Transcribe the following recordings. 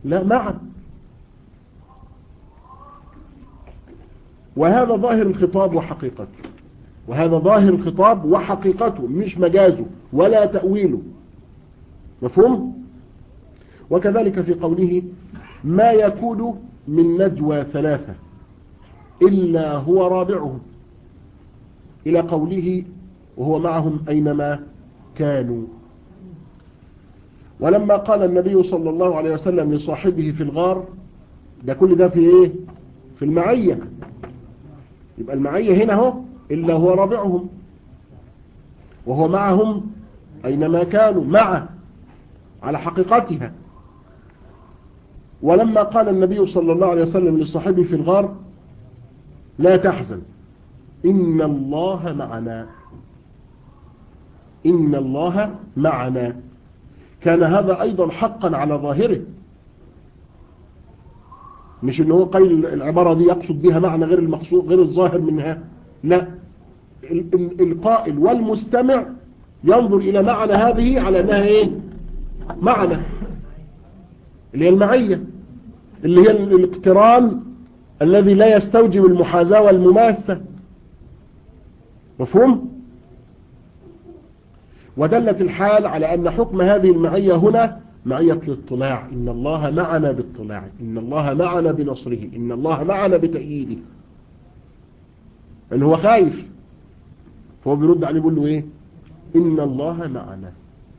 لا معا وهذا ظاهر الخطاب وحقيقته وهذا ظاهر الخطاب وحقيقته مش مجازه ولا تأويله مفهوم وكذلك في قوله ما يكون من نجوى ثلاثة إلا هو رابعهم إلى قوله وهو معهم أينما كانوا ولما قال النبي صلى الله عليه وسلم لصاحبه في الغار ده كل ده في ايه في المعية يبقى المعية هنا هو إلا هو رابعهم وهو معهم أينما كانوا معه على حقيقتها ولما قال النبي صلى الله عليه وسلم لصاحبه في الغار لا تحزن إن الله معنا إن الله معنا كان هذا أيضا حقا على ظاهره مش ان هو قيل العبارة دي يقصد بها معنى غير المقصود غير الظاهر منها لا القائل والمستمع ينظر إلى معنى هذه على أنها إيه معنى اللي هي المعية اللي هي الاقتران الذي لا يستوجب المحاذاة والمماسة مفهوم ودلت الحال على أن حكم هذه المعية هنا معية الاطلاع إن الله معنا باطلاعه إن الله معنا بنصره إن الله معنا بتأييده أن هو خايف فهو بيرد عليه بيقول له إيه إن الله معنا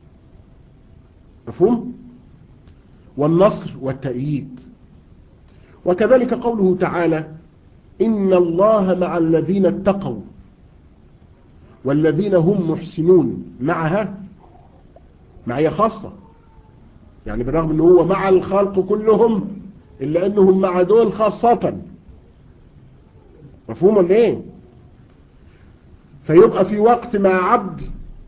مفهوم والنصر والتأييد وكذلك قوله تعالى إن الله مع الذين اتقوا والذين هم محسنون معها معية خاصة يعني بالرغم أنه هو مع الخلق كلهم إلا أنهم مع دول خاصة مفهوم ولا ايه فيبقى في وقت مع عبد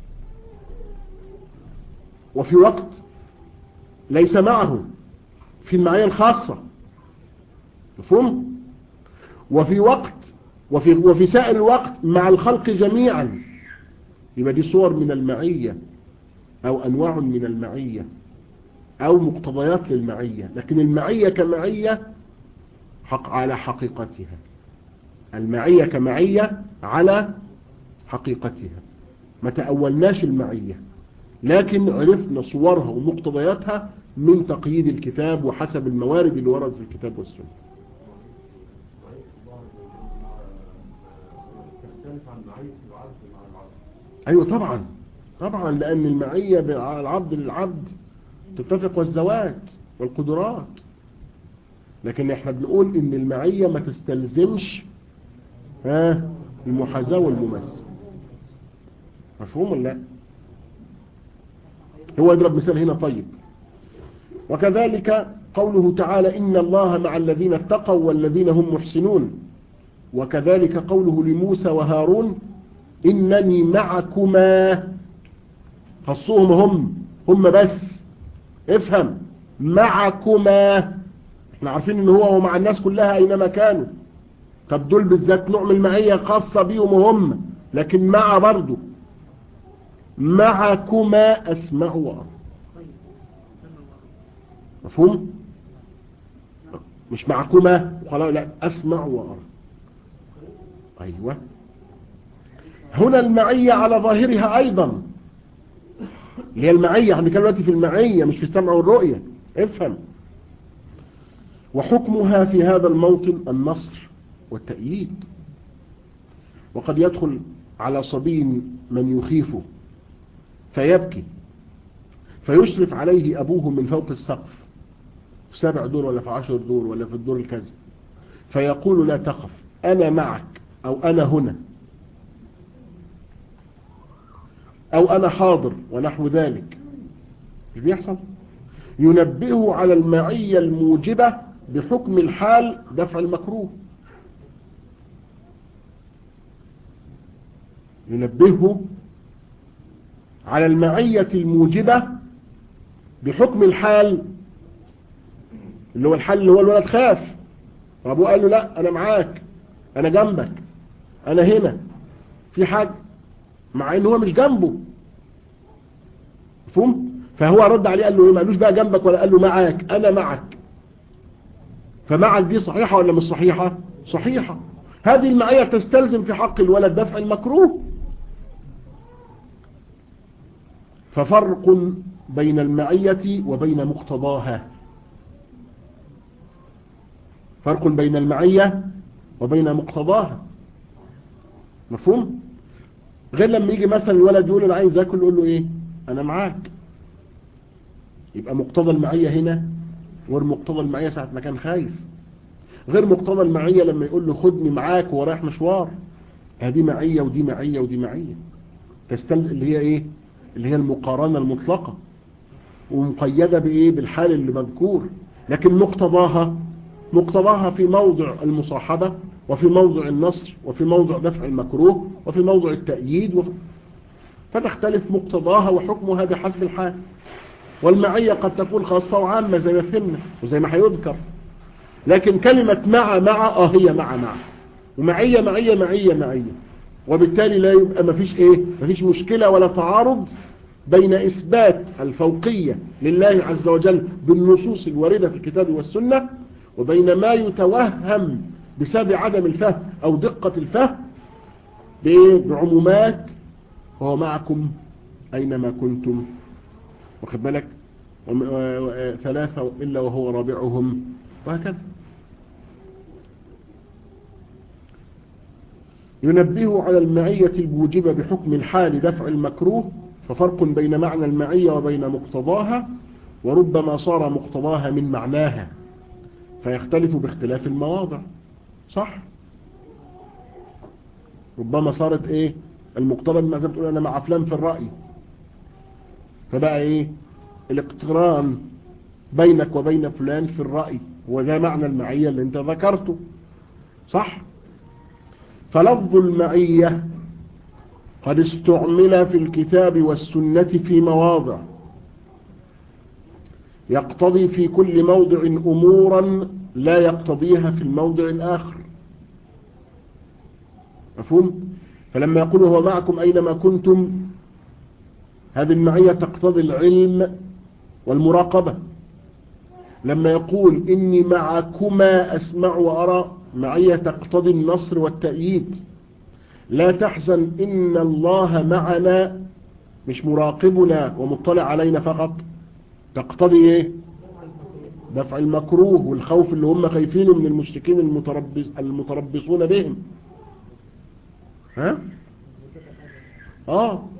وفي وقت ليس معه في المعية الخاصة مفهوم وفي وقت وفي, وفي سائر الوقت مع الخلق جميعا يبقى دي صور من المعية أو أنواع من المعية أو مقتضيات للمعية لكن المعية كمعية حق على حقيقتها المعية كمعية على حقيقتها ما تأولناش المعية لكن عرفنا صورها ومقتضياتها من تقييد الكتاب وحسب الموارد اللي ورد في الكتاب والسنة ايوه طبعا طبعا لان المعية على العبد للعبد تتفق والزواج والقدرات لكن احنا بنقول ان المعية ما تستلزمش ها المحاذاة والمماثلة مفهوم ولا لا هو يضرب مثال هنا طيب وكذلك قوله تعالى إن الله مع الذين اتقوا والذين هم محسنون وكذلك قوله لموسى وهارون إنني معكما خصوهم هم هم بس افهم معكما احنا عارفين ان هو ومع الناس كلها اينما كانوا طب دول بالذات نوع من المعية خاصة بيهم وهم لكن مع برضو معكما اسمع وارى مفهوم مش معكما خلاص لا اسمع وارى ايوه هنا المعية على ظاهرها ايضا اللي هي المعية احنا بنتكلم دلوقتي في المعية مش في السمع والرؤية افهم وحكمها في هذا الموطن النصر والتأييد وقد يدخل على صبي من يخيفه فيبكي فيشرف عليه أبوه من فوق السقف في سبع دور ولا في عشر دور ولا في الدور الكذا فيقول لا تخف أنا معك أو أنا هنا أو أنا حاضر ونحو ذلك مش بيحصل ينبهه على المعية الموجبة بحكم الحال دفع المكروه ينبهه على المعية الموجبة بحكم الحال اللي هو الحال اللي هو الولد خاف وابوه قال له لا انا معاك انا جنبك انا هنا في حاجة مع ان هو مش جنبه مفهوم فهو رد عليه قال له ايه ما قالوش بقى جنبك ولا قال له معاك انا معك فمع دي صحيحة ولا مش صحيحة صحيحة هذه المعية تستلزم في حق الولد دفع المكروه ففرق بين المعية وبين مقتضاها فرق بين المعية وبين مقتضاها مفهوم غير لما يجي مثلا الولد يقول انا عايز اكل يقول له ايه انا معاك يبقى مقتضى المعية هنا غير مقتضى المعية ساعة ما كان خايف غير مقتضى المعية لما يقول له خدني معاك ورايح مشوار هذه معية ودي معية ودي معية تستل اللي هي ايه اللي هي المقارنة المطلقة ومقيدة بايه بالحال اللي مذكور لكن مقتضاها مقتضاها في موضع المصاحبة وفي موضع النصر وفي موضع دفع المكروه وفي موضع التأييد وفي فتختلف مقتضاها وحكمها بحسب الحال والمعية قد تكون خاصة وعامة زي ما فهمنا وزي ما هيذكر لكن كلمة مع مع اه هي مع مع ومعية معية معية معية وبالتالي لا يبقى مفيش ايه مفيش مشكلة ولا تعارض بين اثبات الفوقية لله عز وجل بالنصوص الواردة في الكتاب والسنة وبين ما يتوهم بسبب عدم الفهم او دقة الفهم بعمومات هو معكم اينما كنتم واخد بالك ثلاثة إلا وهو رابعهم وهكذا ينبه على المعية الموجبة بحكم الحال دفع المكروه ففرق بين معنى المعية وبين مقتضاها وربما صار مقتضاها من معناها فيختلف باختلاف المواضع صح ربما صارت ايه المقتضى زي ما بتقول انا مع فلان في الرأي فبقى ايه الاقتران بينك وبين فلان في الرأي وده معنى المعية اللي انت ذكرته صح فلفظ المعية قد استعمل في الكتاب والسنة في مواضع يقتضي في كل موضع أمورا لا يقتضيها في الموضع الآخر مفهوم فلما يقول هو معكم أينما كنتم هذه المعية تقتضي العلم والمراقبة لما يقول إني معكما أسمع وأرى معية تقتضي النصر والتأييد لا تحزن إن الله معنا مش مراقبنا ومطلع علينا فقط تقتضي إيه دفع المكروه والخوف اللي هم خايفينه من المشركين المتربص المتربصون بهم ها اه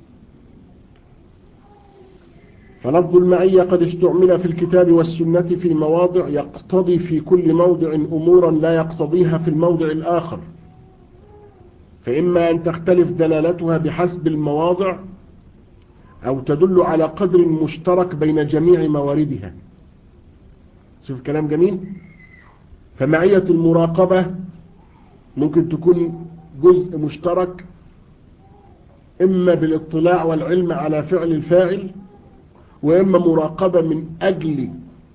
فلفظ المعية قد استعمل في الكتاب والسنة في مواضع يقتضي في كل موضع أمورا لا يقتضيها في الموضع الآخر فإما أن تختلف دلالتها بحسب المواضع أو تدل على قدر مشترك بين جميع مواردها شوف كلام جميل فمعية المراقبة ممكن تكون جزء مشترك إما بالاطلاع والعلم على فعل الفاعل وإما مراقبة من أجل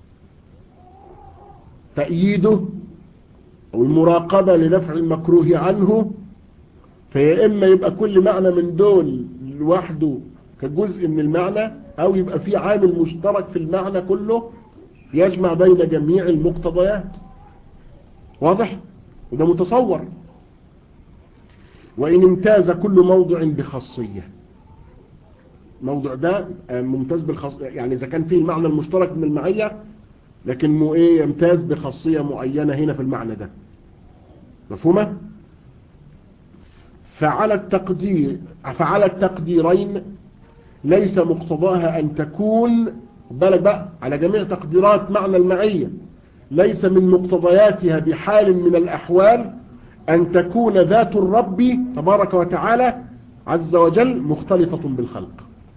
تأييده أو المراقبة لدفع المكروه عنه فيا إما يبقى كل معنى من دول لوحده كجزء من المعنى أو يبقى في عامل مشترك في المعنى كله يجمع بين جميع المقتضيات واضح؟ وده متصور وإن امتاز كل موضع بخاصية الموضوع ده ممتاز بالخاص يعني إذا كان فيه المعنى المشترك من المعية لكنه إيه يمتاز بخاصية معينة هنا في المعنى ده مفهومة؟ فعلى التقدير فعلى التقديرين ليس مقتضاها أن تكون بالك بقى على جميع تقديرات معنى المعية ليس من مقتضياتها بحال من الأحوال أن تكون ذات الرب تبارك وتعالى عز وجل مختلطة بالخلق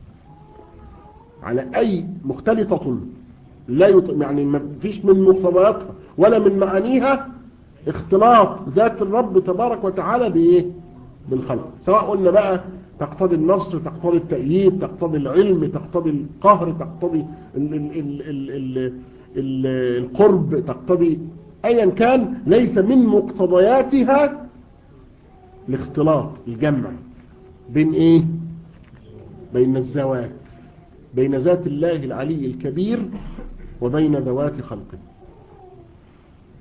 على أي مختلطة لا يط... يعني ما فيش من مقتضياتها ولا من معانيها اختلاط ذات الرب تبارك وتعالى بإيه بالخلق سواء قلنا بقى تقتضي النصر تقتضي التأييد تقتضي العلم تقتضي القهر تقتضي ال ال ال ال ال ال القرب تقتضي ايا كان ليس من مقتضياتها الاختلاط الجمع بين ايه بين الذوات بين ذات الله العلي الكبير وبين ذوات خلقه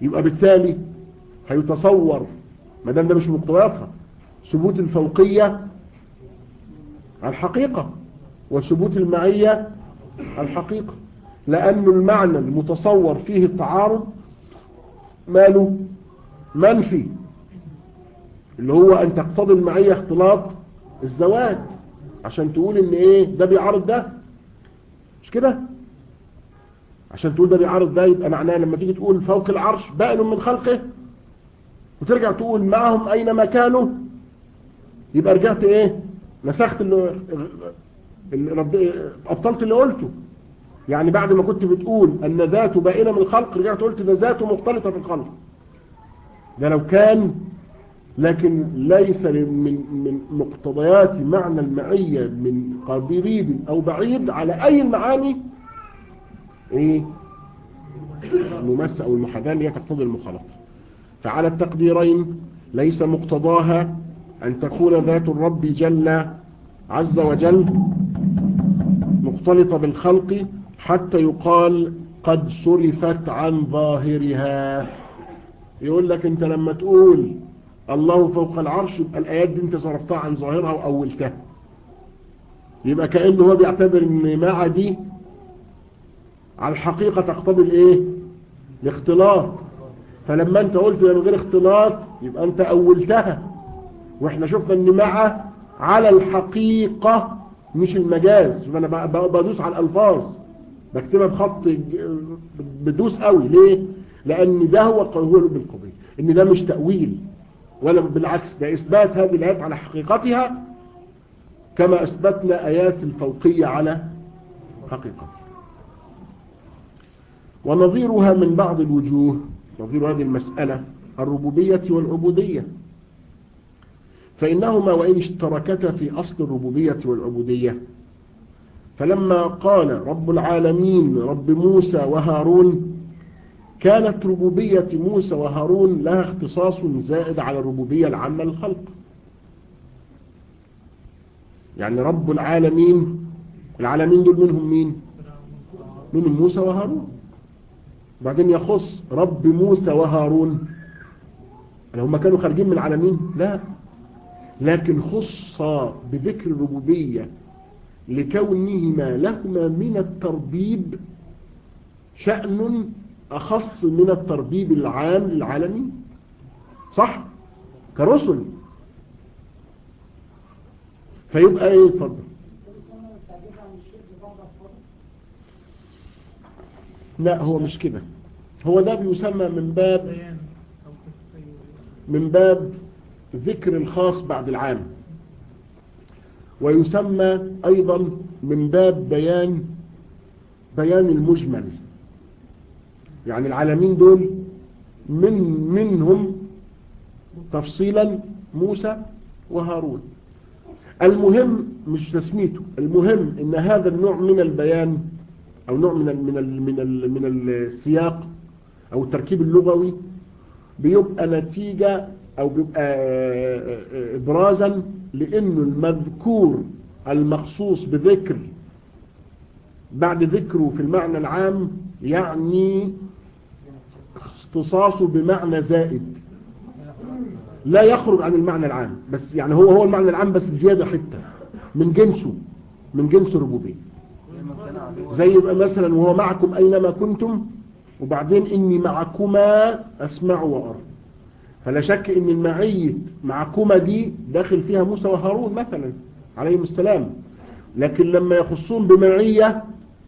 يبقى بالتالي هيتصور ما دام ده مش مقتضياتها ثبوت الفوقية الحقيقة وثبوت المعية الحقيقة لأن المعنى المتصور فيه التعارض ماله منفي اللي هو أن تقتضي المعية اختلاط الزواج عشان تقول ان ايه ده بيعارض ده مش كده عشان تقول ده بيعارض ده يبقى معناه لما تيجي تقول فوق العرش بائن من خلقه وترجع تقول معهم اينما كانوا يبقى رجعت ايه نسخت اللي اللي رب... ابطلت اللي قلته يعني بعد ما كنت بتقول ان ذاته بائنه من الخلق رجعت قلت ده ذاته مختلطه في الخلق ده لو كان لكن ليس من من مقتضيات معنى المعية من قريب أو بعيد على أي المعاني إيه الممس أو المحاذاة اللي هي تقتضي المخالطة فعلى التقديرين ليس مقتضاها أن تكون ذات الرب جل عز وجل مختلطة بالخلق حتى يقال قد صرفت عن ظاهرها يقول لك انت لما تقول الله فوق العرش يبقى الآيات دي انت صرفتها عن ظاهرها وأولتها يبقى كأنه هو بيعتبر ان مع دي على الحقيقة تقتضي الايه الاختلاط فلما انت قلت من غير اختلاط يبقى انت أولتها واحنا شفنا ان مع على الحقيقة مش المجاز شوف انا بدوس على الألفاظ بكتبها بخط بدوس قوي ليه لان ده هو القول بالقضية ان ده مش تأويل ولا بالعكس ده إثبات هذه الآيات على حقيقتها كما أثبتنا آيات الفوقية على حقيقتها ونظيرها من بعض الوجوه نظير هذه المسألة الربوبية والعبودية فإنهما وإن اشتركتا في أصل الربوبية والعبودية فلما قال رب العالمين رب موسى وهارون كانت ربوبية موسى وهارون لها اختصاص زائد على الربوبية العامة للخلق يعني رب العالمين العالمين دول منهم مين منهم موسى وهارون بعدين يخص رب موسى وهارون يعني هم كانوا خارجين من العالمين لا لكن خص بذكر الربوبية لكونهما لهما من التربيب شأن أخص من التربيب العام للعالمين صح كرسل فيبقى ايه اتفضل لا هو مش كده هو ده بيسمى من باب من باب ذكر الخاص بعد العام ويسمى ايضا من باب بيان بيان المجمل يعني العالمين دول من منهم تفصيلا موسى وهارون المهم مش تسميته المهم ان هذا النوع من البيان او نوع من ال من ال من ال من السياق او التركيب اللغوي بيبقى نتيجة او بيبقى ابرازا لانه المذكور المخصوص بذكر بعد ذكره في المعنى العام يعني اختصاصه بمعنى زائد لا يخرج عن المعنى العام بس يعني هو هو المعنى العام بس زيادة حتة من جنسه من جنس الربوبية زي يبقى مثلا وهو معكم أينما كنتم وبعدين إني معكما أسمع وأرى فلا شك إن المعية معكما دي داخل فيها موسى وهارون مثلا عليهم السلام لكن لما يخصون بمعية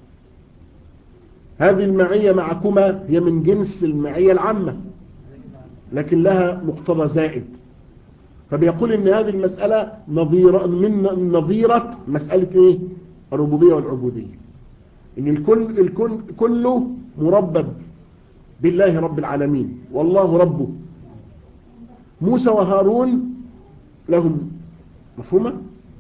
هذه المعية معكما هي من جنس المعية العامة لكن لها مقتضى زائد فبيقول ان هذه المسألة نظيرة من نظيرة مسألة ايه الربوبية والعبودية ان الكل, الكل كله مربب بالله رب العالمين والله ربه موسى وهارون لهم مفهومة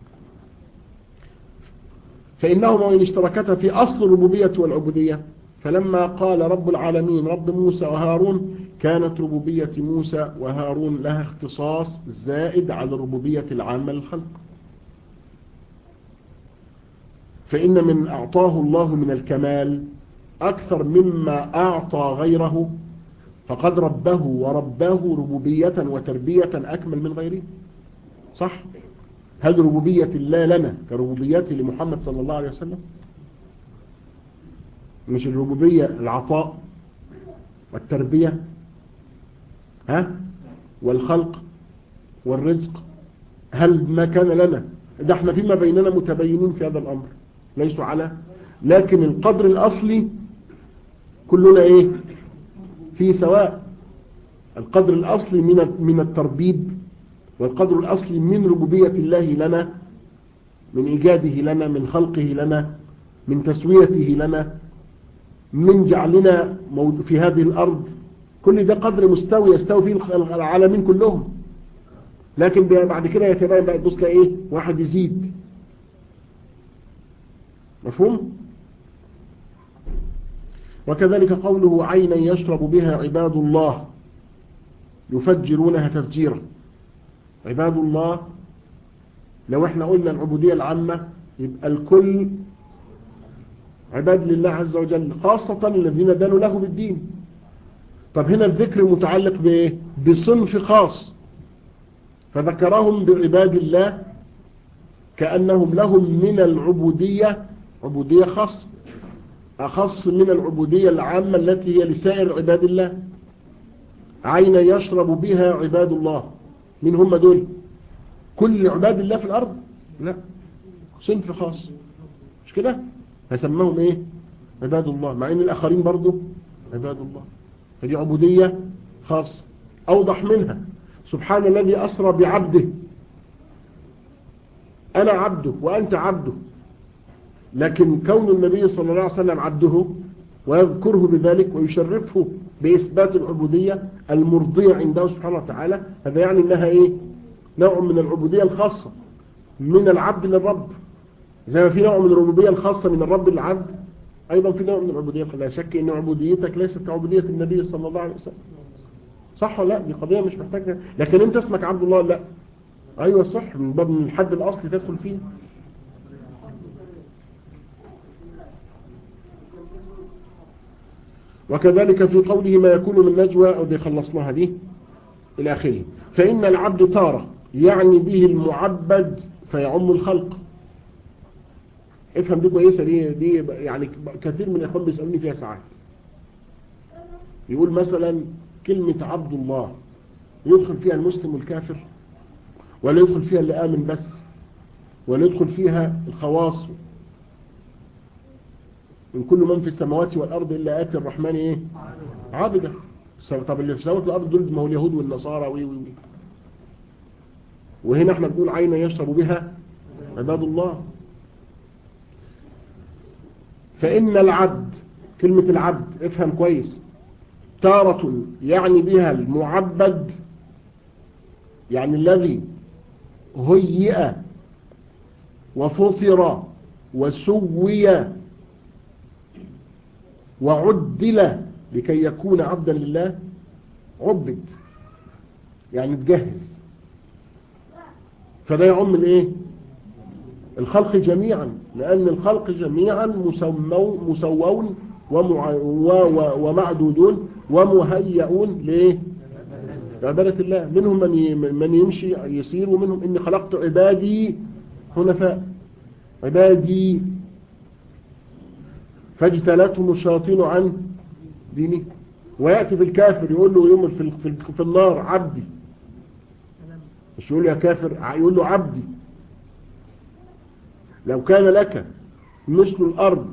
فإنهما وإن اشتركتا في أصل الربوبية والعبودية فلما قال رب العالمين رب موسى وهارون كانت ربوبية موسى وهارون لها اختصاص زائد على الربوبية العامة للخلق فإن من أعطاه الله من الكمال أكثر مما أعطى غيره فقد ربه ورباه ربوبية وتربية أكمل من غيره صح هل ربوبية الله لنا كربوبيته لمحمد صلى الله عليه وسلم مش الربوبية العطاء والتربية ها والخلق والرزق هل ما كان لنا ده احنا فيما بيننا متبينين في هذا الأمر ليسوا على لكن القدر الأصلي كلنا ايه في سواء القدر الأصلي من من التربيب والقدر الأصلي من ربوبية الله لنا من إيجاده لنا من خلقه لنا من تسويته لنا من جعلنا في هذه الأرض كل ده قدر مستوي يستوي فيه العالمين كلهم لكن بعد كده يتبين بقى تبص ايه واحد يزيد مفهوم وكذلك قوله عينا يشرب بها عباد الله يفجرونها تفجيرا عباد الله لو احنا قلنا العبودية العامة يبقى الكل عباد لله عز وجل خاصة الذين دانوا له بالدين طب هنا الذكر متعلق بايه بصنف خاص فذكرهم بعباد الله كأنهم لهم من العبودية عبودية خاصة أخص من العبودية العامة التي هي لسائر عباد الله عين يشرب بها عباد الله من هم دول كل عباد الله في الأرض لا صنف خاص مش كده هسمهم ايه عباد الله مع ان الآخرين برضو عباد الله فدي عبودية خاصة أوضح منها سبحان الذي أسرى بعبده أنا عبده وأنت عبده لكن كون النبي صلى الله عليه وسلم عبده ويذكره بذلك ويشرفه بإثبات العبودية المرضية عنده سبحانه وتعالى هذا يعني أنها إيه نوع من العبودية الخاصة من العبد للرب زي ما في نوع من الربوبية الخاصة من الرب للعبد أيضا في نوع من العبودية لا شك أن عبوديتك ليست كعبودية النبي صلى الله عليه وسلم صح ولا لا دي قضية مش محتاجة لكن انت اسمك عبد الله لا ايوه صح من باب من الحد الاصلي تدخل فيه وكذلك في قوله ما يكون من نجوى او دي خلصناها دي الى اخره فان العبد تارة يعني به المعبد فيعم الخلق افهم دي كويسة دي, دي يعني كثير من الاخوان بيسألوني فيها ساعات يقول مثلا كلمة عبد الله يدخل فيها المسلم والكافر ولا يدخل فيها اللي آمن بس ولا يدخل فيها الخواص من كل من في السماوات والأرض إلا آتي الرحمن إيه عابدة طب اللي في السماوات والأرض دول ما هو اليهود والنصارى وي وي وي وهنا احنا بنقول عين يشرب بها عباد الله فإن العبد كلمة العبد افهم كويس تارة يعني بها المعبد يعني الذي هيئ وفطر وسوي وعدل لكي يكون عبدا لله عبد يعني تجهز فده يعم الايه الخلق جميعا لأن الخلق جميعا مسمون مسوون ومعدودون ومهيئون ليه عبادة الله منهم من من يمشي يسير ومنهم إني خلقت عبادي حنفاء عبادي فاجتلتهم الشياطين عن دينه ويأتي في الكافر يقول له يوم في, في, في النار عبدي مش يقول له يا كافر يقول له عبدي لو كان لك مثل الأرض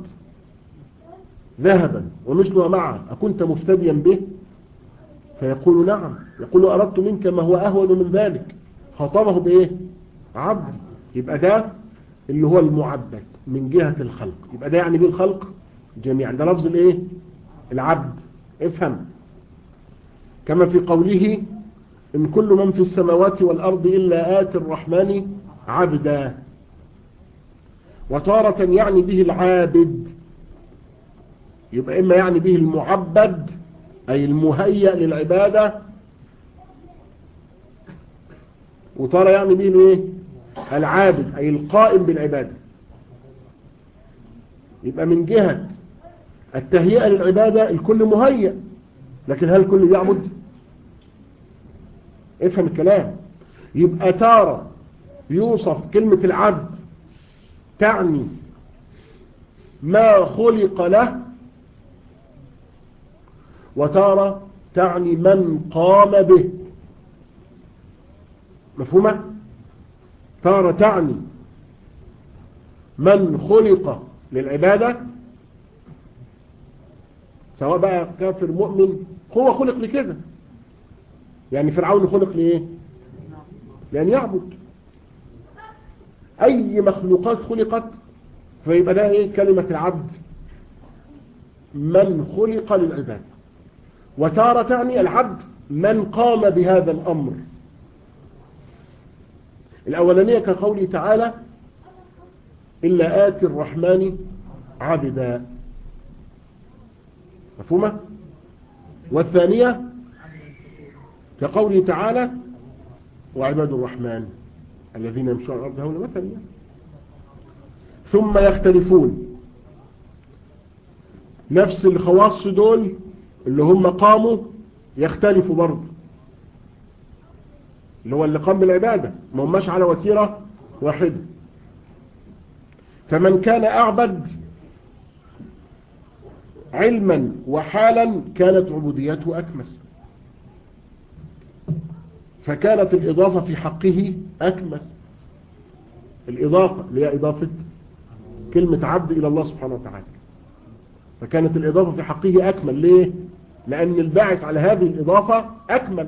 ذهبا ومثلها معه أكنت مفتديا به فيقول نعم يقول أردت منك ما هو أهون من ذلك خاطبه بإيه عبد يبقى ده اللي هو المعبد من جهة الخلق يبقى ده يعني به الخلق جميعا ده لفظ الايه العبد افهم كما في قوله إن كل من في السماوات والأرض إلا آت الرحمن عبدا وتارة يعني به العابد يبقى إما يعني به المعبد أي المهيأ للعبادة وترى يعني به الايه العابد أي القائم بالعبادة يبقى من جهة التهيئة للعبادة الكل مهيأ لكن هل كل بيعبد افهم الكلام يبقى تارة يوصف كلمة العبد تعني ما خلق له وتارة تعني من قام به مفهومة تارة تعني من خلق للعبادة سواء بقى كافر مؤمن هو خلق لكده يعني فرعون خلق لإيه لأن يعبد أي مخلوقات خلقت فيبقى ده إيه كلمة العبد من خلق للعبادة وتارة تعني العبد من قام بهذا الأمر الأولانية كقوله تعالى إلا آتي الرحمن عبدا مفهومة والثانية كقوله تعالى وعباد الرحمن الذين يمشون على الأرض هون مثلا ثم يختلفون نفس الخواص دول اللي هم قاموا يختلفوا برضه اللي هو اللي قام بالعبادة ما هماش على وتيرة واحدة فمن كان أعبد علما وحالا كانت عبوديته أكمل فكانت الإضافة في حقه أكمل الإضافة اللي هي إضافة كلمة عبد إلى الله سبحانه وتعالى فكانت الإضافة في حقه أكمل ليه؟ لأن الباعث على هذه الإضافة أكمل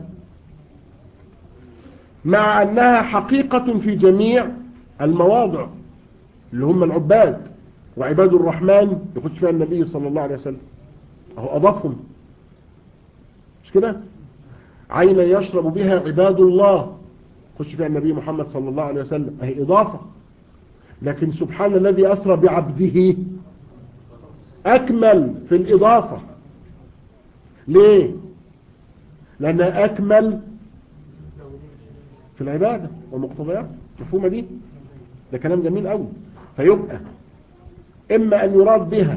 مع أنها حقيقة في جميع المواضع اللي هم العباد وعباد الرحمن يخش فيها النبي صلى الله عليه وسلم أهو أضافهم مش كده عين يشرب بها عباد الله خش فيها النبي محمد صلى الله عليه وسلم أهي إضافة لكن سبحان الذي أسرى بعبده أكمل في الإضافة ليه لأنها أكمل في العبادة والمقتضيات مفهومة دي ده كلام جميل قوي فيبقى إما أن يراد بها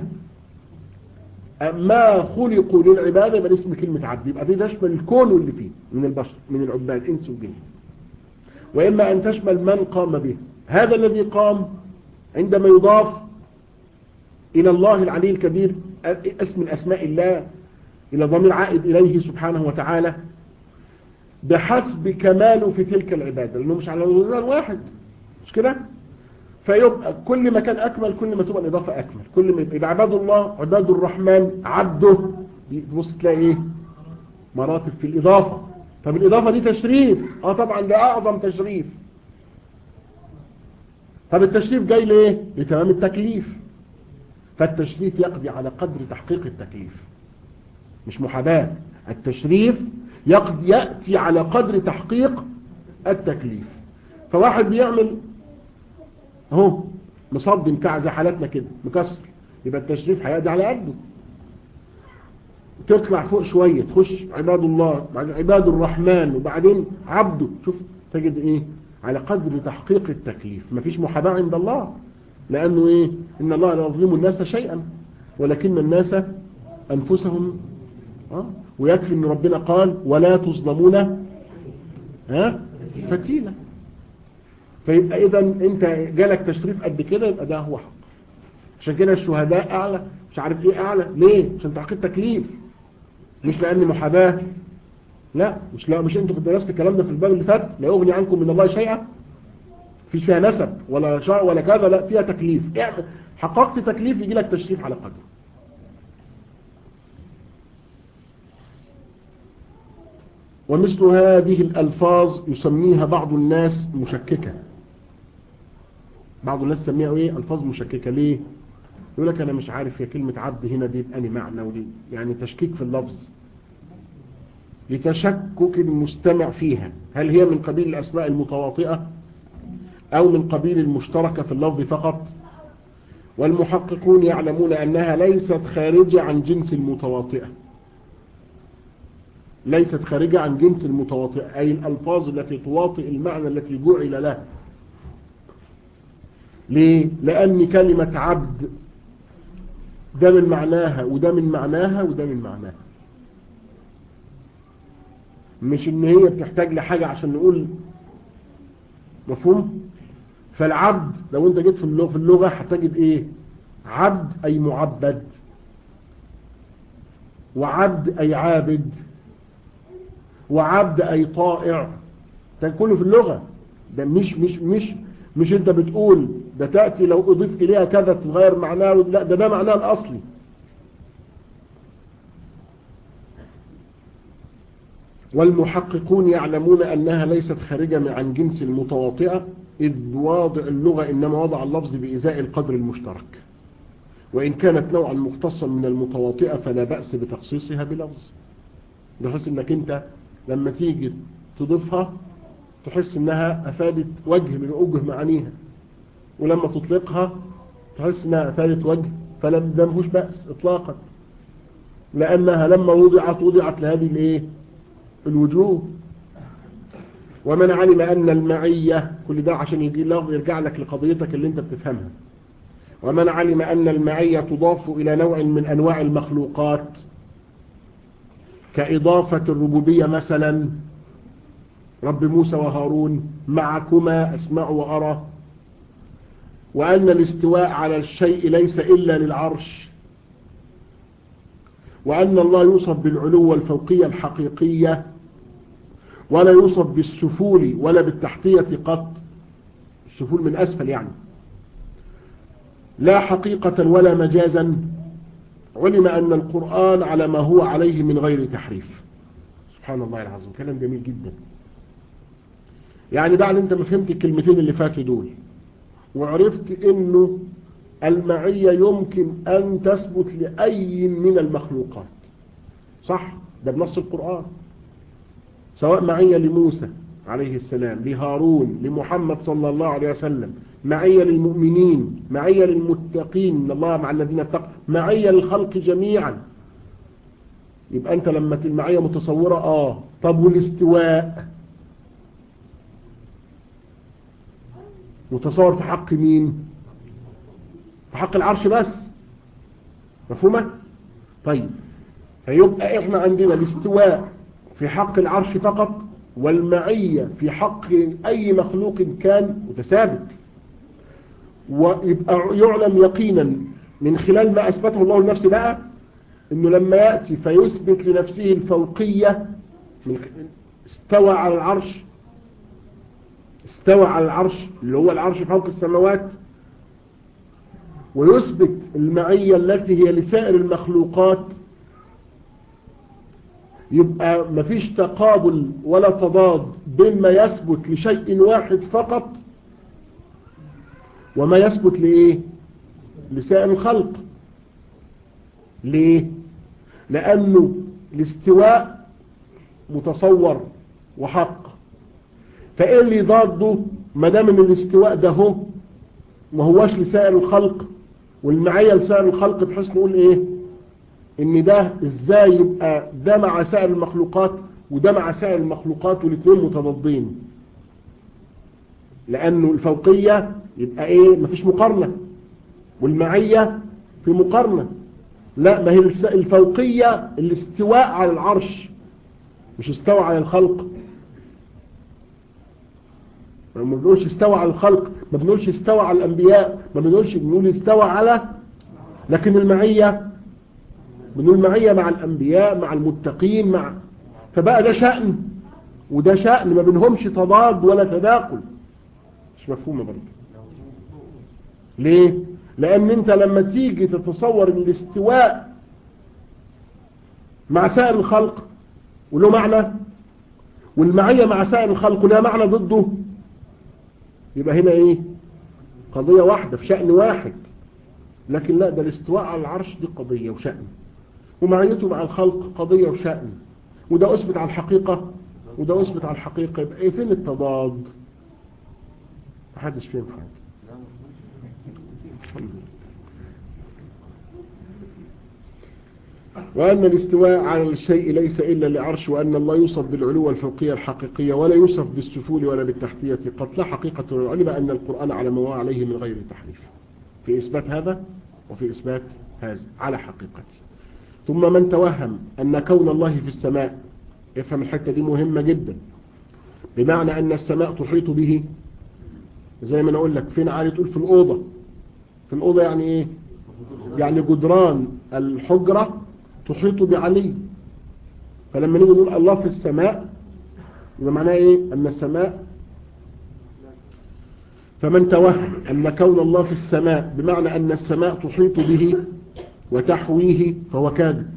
ما خلقوا للعبادة يبقى اسم كلمة عبد يبقى دي تشمل الكون اللي فيه من البشر من العباد إنس وجن وإما أن تشمل من قام به هذا الذي قام عندما يضاف إلى الله العلي الكبير اسم الأسماء الله إلى ضمير عائد إليه سبحانه وتعالى بحسب كماله في تلك العبادة لأنه مش على ميزان واحد مش كده فيبقى كل ما كان أكمل كل ما تبقى الإضافة أكمل كل ما يبقى عباد الله عباد الرحمن عبده تبص تلاقي إيه مراتب في الإضافة طب الإضافة دي تشريف آه طبعا ده أعظم تشريف طب التشريف جاي ليه لتمام التكليف فالتشريف يقضي على قدر تحقيق التكليف مش محاباة التشريف يقضي يأتي على قدر تحقيق التكليف فواحد بيعمل اهو مصدي مكع زي حالاتنا كده مكسر يبقى التشريف هيقضي على قده تطلع فوق شوية تخش عباد الله بعد عباد الرحمن وبعدين عبده شوف تجد ايه على قدر تحقيق التكليف مفيش محاباة عند الله لأنه إيه إن الله لا يظلم الناس شيئا ولكن الناس أنفسهم آه ويكفي أن ربنا قال ولا تظلمون ها فتيلة فيبقى إذا أنت جالك تشريف قد كده يبقى ده هو حق عشان كده الشهداء أعلى مش عارف إيه أعلى ليه عشان تحقيق تكليف مش لأن محاباة لا مش لا مش انتوا درست الكلام ده في الباب اللي فات لا يغني عنكم من الله شيئا فيش فيها نسب ولا شرع ولا كذا لا فيها تكليف حققت تكليف يجي لك تشريف على قدر ومثل هذه الألفاظ يسميها بعض الناس مشككة بعض الناس يسميها ايه ألفاظ مشككة ليه يقول لك أنا مش عارف هي كلمة عبد هنا دي بأني معنى وليه يعني تشكيك في اللفظ لتشكك المستمع فيها هل هي من قبيل الأسماء المتواطئة أو من قبيل المشتركة في اللفظ فقط والمحققون يعلمون أنها ليست خارجة عن جنس المتواطئة ليست خارجة عن جنس المتواطئة أي الألفاظ التي تواطئ المعنى التي جعل له ليه؟ لأن كلمة عبد ده من معناها وده من معناها وده من معناها مش ان هي بتحتاج لحاجة عشان نقول مفهوم فالعبد لو انت جيت في اللغة, في اللغة هتجد ايه عبد اي معبد وعبد اي عابد وعبد اي طائع ده كله في اللغة ده مش مش مش مش انت بتقول ده تأتي لو اضيف اليها كذا تتغير معناه لا ده ده معناه الاصلي والمحققون يعلمون أنها ليست خارجة عن جنس المتواطئة إذ واضع اللغة إنما وضع اللفظ بإزاء القدر المشترك وإن كانت نوعا مختصا من المتواطئة فلا بأس بتخصيصها بلفظ بحيث إنك أنت لما تيجي تضيفها تحس إنها أفادت وجه من وجه معانيها ولما تطلقها تحس إنها أفادت وجه فلم دمهوش بأس إطلاقا لأنها لما وضعت وضعت لهذه الإيه الوجوه ومن علم أن المعية كل ده عشان يجي لفظ يرجع لك لقضيتك اللي انت بتفهمها ومن علم أن المعية تضاف إلى نوع من أنواع المخلوقات كإضافة الربوبية مثلا رب موسى وهارون معكما أسمع وأرى وأن الاستواء على الشيء ليس إلا للعرش وأن الله يوصف بالعلو والفوقية الحقيقية ولا يوصف بالسفول ولا بالتحتية قط السفول من أسفل يعني لا حقيقة ولا مجازا علم أن القرآن على ما هو عليه من غير تحريف سبحان الله العظيم كلام جميل جدا يعني بعد انت ما فهمت الكلمتين اللي فاتوا دول وعرفت انه المعية يمكن ان تثبت لأي من المخلوقات صح ده بنص القرآن سواء معية لموسى عليه السلام لهارون لمحمد صلى الله عليه وسلم معية للمؤمنين معية للمتقين ان الله مع الذين اتقوا معية للخلق جميعا يبقى انت لما المعية متصورة اه طب والاستواء متصور في حق مين في حق العرش بس مفهومة طيب فيبقى احنا عندنا الاستواء في حق العرش فقط والمعية في حق اي مخلوق كان متثابت ويبقى يعلم يقينا من خلال ما اثبته الله لنفسه بقى انه لما يأتي فيثبت لنفسه الفوقية استوى على العرش استوى على العرش اللي هو العرش فوق السماوات ويثبت المعية التي هي لسائر المخلوقات يبقى مفيش تقابل ولا تضاد بين ما يثبت لشيء واحد فقط وما يثبت لإيه لسائر الخلق ليه لأنه الاستواء متصور وحق فايه اللي ضاده ما دام ان الاستواء ده هو ما هواش لسائر الخلق والمعية لسائر الخلق بحيث نقول ايه ان ده ازاي يبقى ده مع سائر المخلوقات وده مع سائر المخلوقات والاثنين متضادين لانه الفوقية يبقى ايه مفيش مقارنة والمعية في مقارنة لا ما هي الفوقية الاستواء على العرش مش استوى على الخلق ما بنقولش استوى على الخلق ما بنقولش استوى على الأنبياء ما بنقولش بنقول استوى على لكن المعية بنقول معية مع الأنبياء مع المتقين مع فبقى ده شأن وده شأن ما بينهمش تضاد ولا تداخل مش مفهومة برضه ليه لأن انت لما تيجي تتصور الاستواء مع سائر الخلق وله معنى والمعية مع سائر الخلق لها معنى ضده يبقى هنا ايه قضية واحدة في شأن واحد لكن لا ده الاستواء على العرش دي قضية وشأن ومعيته مع الخلق قضية وشأن وده أثبت على الحقيقة وده أثبت على الحقيقة يبقى ايه فين التضاد محدش فين حاجة وأن الاستواء على الشيء ليس إلا لعرش وأن الله يوصف بالعلو والفوقية الحقيقية ولا يوصف بالسفول ولا بالتحتية قد لا حقيقة علم أن القرآن على ما هو عليه من غير تحريف في إثبات هذا وفي إثبات هذا على حقيقته ثم من توهم أن كون الله في السماء افهم الحتة دي مهمة جدا بمعنى أن السماء تحيط به زي ما أنا أقول لك فين عالي تقول في الأوضة في الأوضة يعني إيه يعني جدران الحجرة تحيط بعلي فلما نيجي نقول الله في السماء يبقى معناه إيه أن السماء فمن توهم أن كون الله في السماء بمعنى أن السماء تحيط به وتحويه فهو كاذب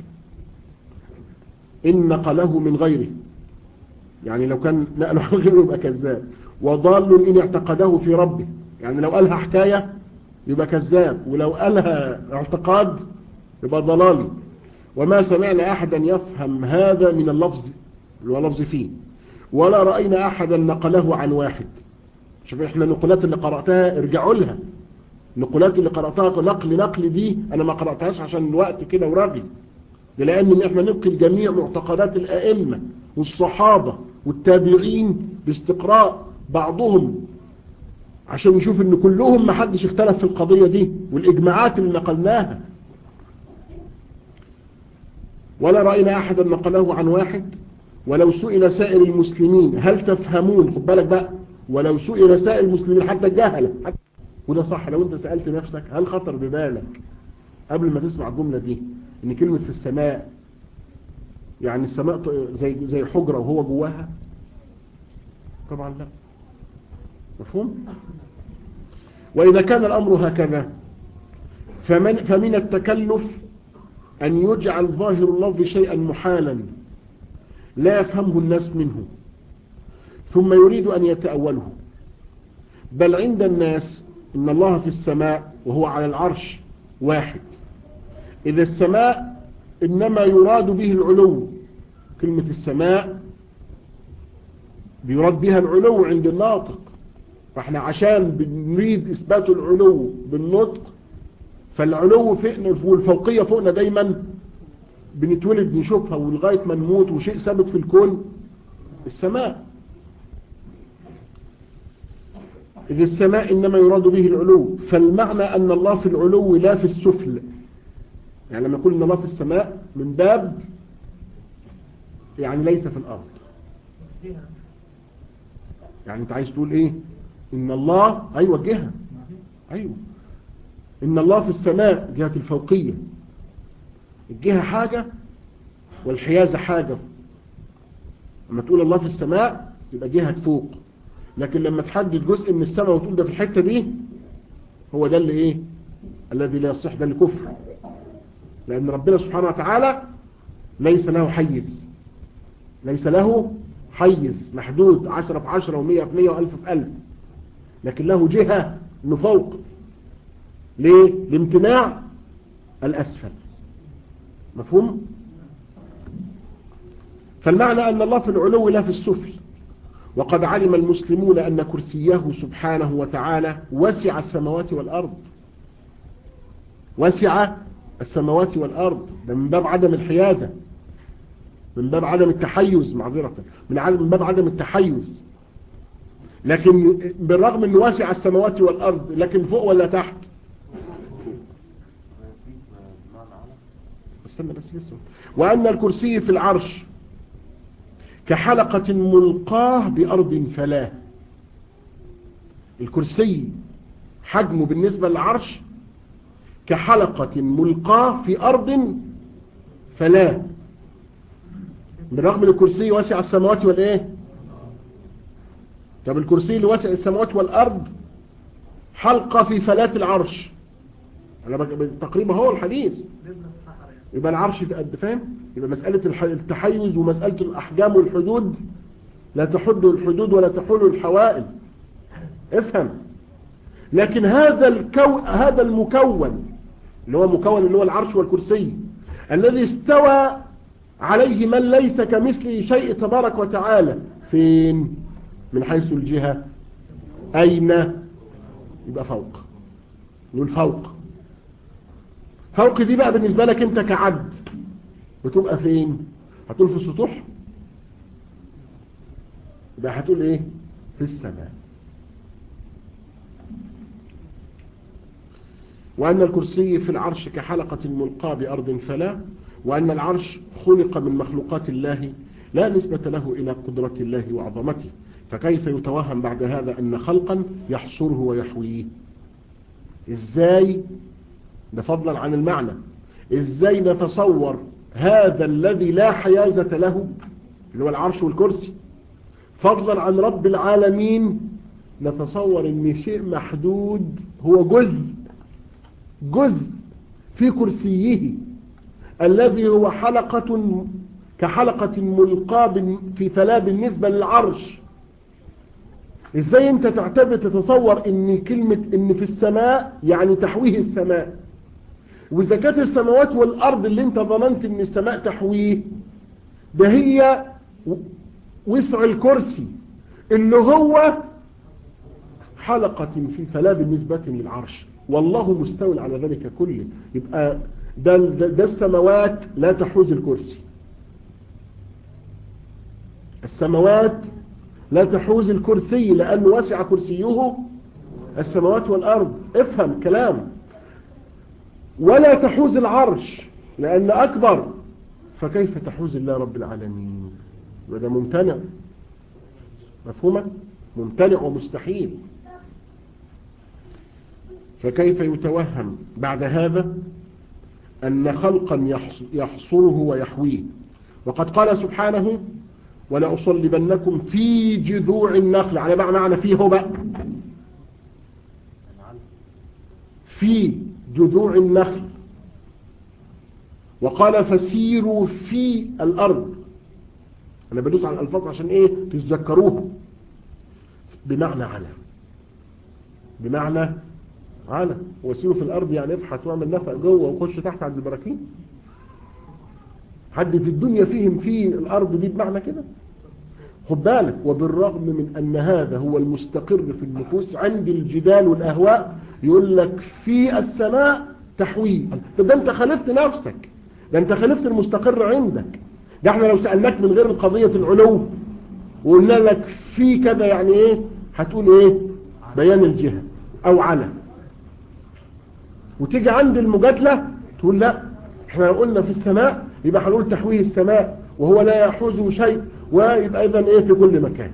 إن نقله من غيره يعني لو كان نقله عن غيره يبقى كذاب وضال إن اعتقده في ربه يعني لو قالها حكاية يبقى كذاب ولو قالها اعتقاد يبقى ضلالي وما سمعنا أحدا يفهم هذا من اللفظ اللي هو لفظ فيه ولا رأينا أحدا نقله عن واحد شوف احنا النقلات اللي قرأتها ارجعوا لها النقلات اللي قرأتها نقل نقل دي انا ما قرأتهاش عشان الوقت كده وراجل لان احنا ننقل جميع معتقدات الائمة والصحابة والتابعين باستقراء بعضهم عشان نشوف ان كلهم ما حدش اختلف في القضية دي والاجماعات اللي نقلناها ولا رأينا احدا نقله عن واحد ولو سئل سائر المسلمين هل تفهمون خد بالك بقى ولو سئل سائر المسلمين حتى الجهلة وده صح لو انت سألت نفسك هل خطر ببالك قبل ما تسمع الجملة دي ان كلمة في السماء يعني السماء زي زي حجرة وهو جواها طبعا لا مفهوم وإذا كان الأمر هكذا فمن, فمن التكلف أن يجعل ظاهر اللفظ شيئا محالا لا يفهمه الناس منه ثم يريد أن يتأوله بل عند الناس إن الله في السماء وهو على العرش واحد إذا السماء إنما يراد به العلو كلمة السماء بيراد بها العلو عند الناطق فاحنا عشان بنريد إثبات العلو بالنطق فالعلو فوقنا والفوقية فوقنا دايما بنتولد نشوفها ولغاية ما نموت وشيء ثابت في الكون السماء إذ السماء إنما يراد به العلو فالمعنى أن الله في العلو لا في السفل يعني لما يقول إن الله في السماء من باب يعني ليس في الأرض يعني أنت عايز تقول إيه إن الله أيوة جهة أيوة إن الله في السماء جهة الفوقية الجهة حاجة والحيازة حاجة لما تقول الله في السماء يبقى جهة فوق لكن لما تحدد جزء من السماء وتقول ده في الحتة دي هو ده اللي ايه الذي لا يصح ده الكفر لان ربنا سبحانه وتعالى ليس له حيز ليس له حيز محدود عشرة في عشرة ومية في مية والف في الف لكن له جهة انه فوق ليه لامتناع الاسفل مفهوم فالمعنى ان الله في العلو لا في السفل وقد علم المسلمون أن كرسيه سبحانه وتعالى وسع السماوات والأرض وسع السماوات والأرض ده من باب عدم الحيازة من باب عدم التحيز معذرة من باب عدم التحيز لكن بالرغم أنه واسع السماوات والأرض لكن فوق ولا تحت استنى بس لسه وأن الكرسي في العرش كحلقة ملقاه بأرض فلاه الكرسي حجمه بالنسبة للعرش كحلقة ملقاه في أرض فلاه بالرغم ان الكرسي واسع السماوات والايه طب الكرسي اللي واسع السماوات والأرض حلقة في فلاة العرش أنا تقريبا هو الحديث يبقى العرش قد فاهم يبقى مسألة التحيز ومسألة الأحجام والحدود لا تحد الحدود ولا تحول الحوائل افهم لكن هذا الكو... هذا المكون اللي هو مكون اللي هو العرش والكرسي الذي استوى عليه من ليس كمثله شيء تبارك وتعالى فين من حيث الجهة أين يبقى فوق نقول فوق فوق دي بقى بالنسبة لك انت كعبد بتبقى فين هتقول في السطوح يبقى هتقول ايه في السماء وأن الكرسي في العرش كحلقة ملقاة بأرض فلا وأن العرش خلق من مخلوقات الله لا نسبة له إلى قدرة الله وعظمته فكيف يتوهم بعد هذا أن خلقا يحصره ويحويه إزاي ده فضلا عن المعنى إزاي نتصور هذا الذي لا حيازة له اللي هو العرش والكرسي فضلا عن رب العالمين نتصور ان شيء محدود هو جزء جزء في كرسيه الذي هو حلقة كحلقة ملقاة في فلا بالنسبة للعرش ازاي انت تعتبر تتصور ان كلمة ان في السماء يعني تحويه السماء واذا كانت السماوات والارض اللي انت ظننت ان السماء تحويه ده هي وسع الكرسي اللي هو حلقة في فلا بالنسبة للعرش والله مستول على ذلك كله يبقى ده, ده, ده السماوات لا تحوز الكرسي السماوات لا تحوز الكرسي لأنه وسع كرسيه السماوات والأرض افهم كلام ولا تحوز العرش لأن أكبر فكيف تحوز الله رب العالمين وده ممتنع مفهومة ممتنع ومستحيل فكيف يتوهم بعد هذا أن خلقا يحصره ويحويه وقد قال سبحانه ولأصلبنكم في جذوع النخل على معنى معنى فيه هو بقى في جذوع النخل وقال فسيروا في الأرض أنا بدوس على الألفاظ عشان إيه تتذكروها بمعنى على بمعنى على وسيروا في الأرض يعني ابحث واعمل نفق جوه وخش تحت عند البراكين حد في الدنيا فيهم في الأرض دي بمعنى كده خد بالك وبالرغم من أن هذا هو المستقر في النفوس عند الجدال والأهواء يقول لك في السماء تحويه طب ده انت خالفت نفسك ده انت خالفت المستقر عندك ده احنا لو سألناك من غير قضية العلو وقلنا لك في كذا يعني ايه هتقول ايه بيان الجهة او على وتيجي عند المجادلة تقول لا احنا لو قلنا في السماء يبقى هنقول تحويه السماء وهو لا يحوزه شيء ويبقى اذا ايه في كل مكان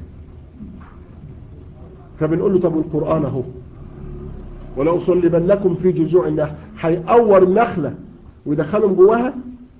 فبنقول له طب القرآن اهو ولو صلبنكم في جذوع النخل هيقور النخلة ويدخلهم جواها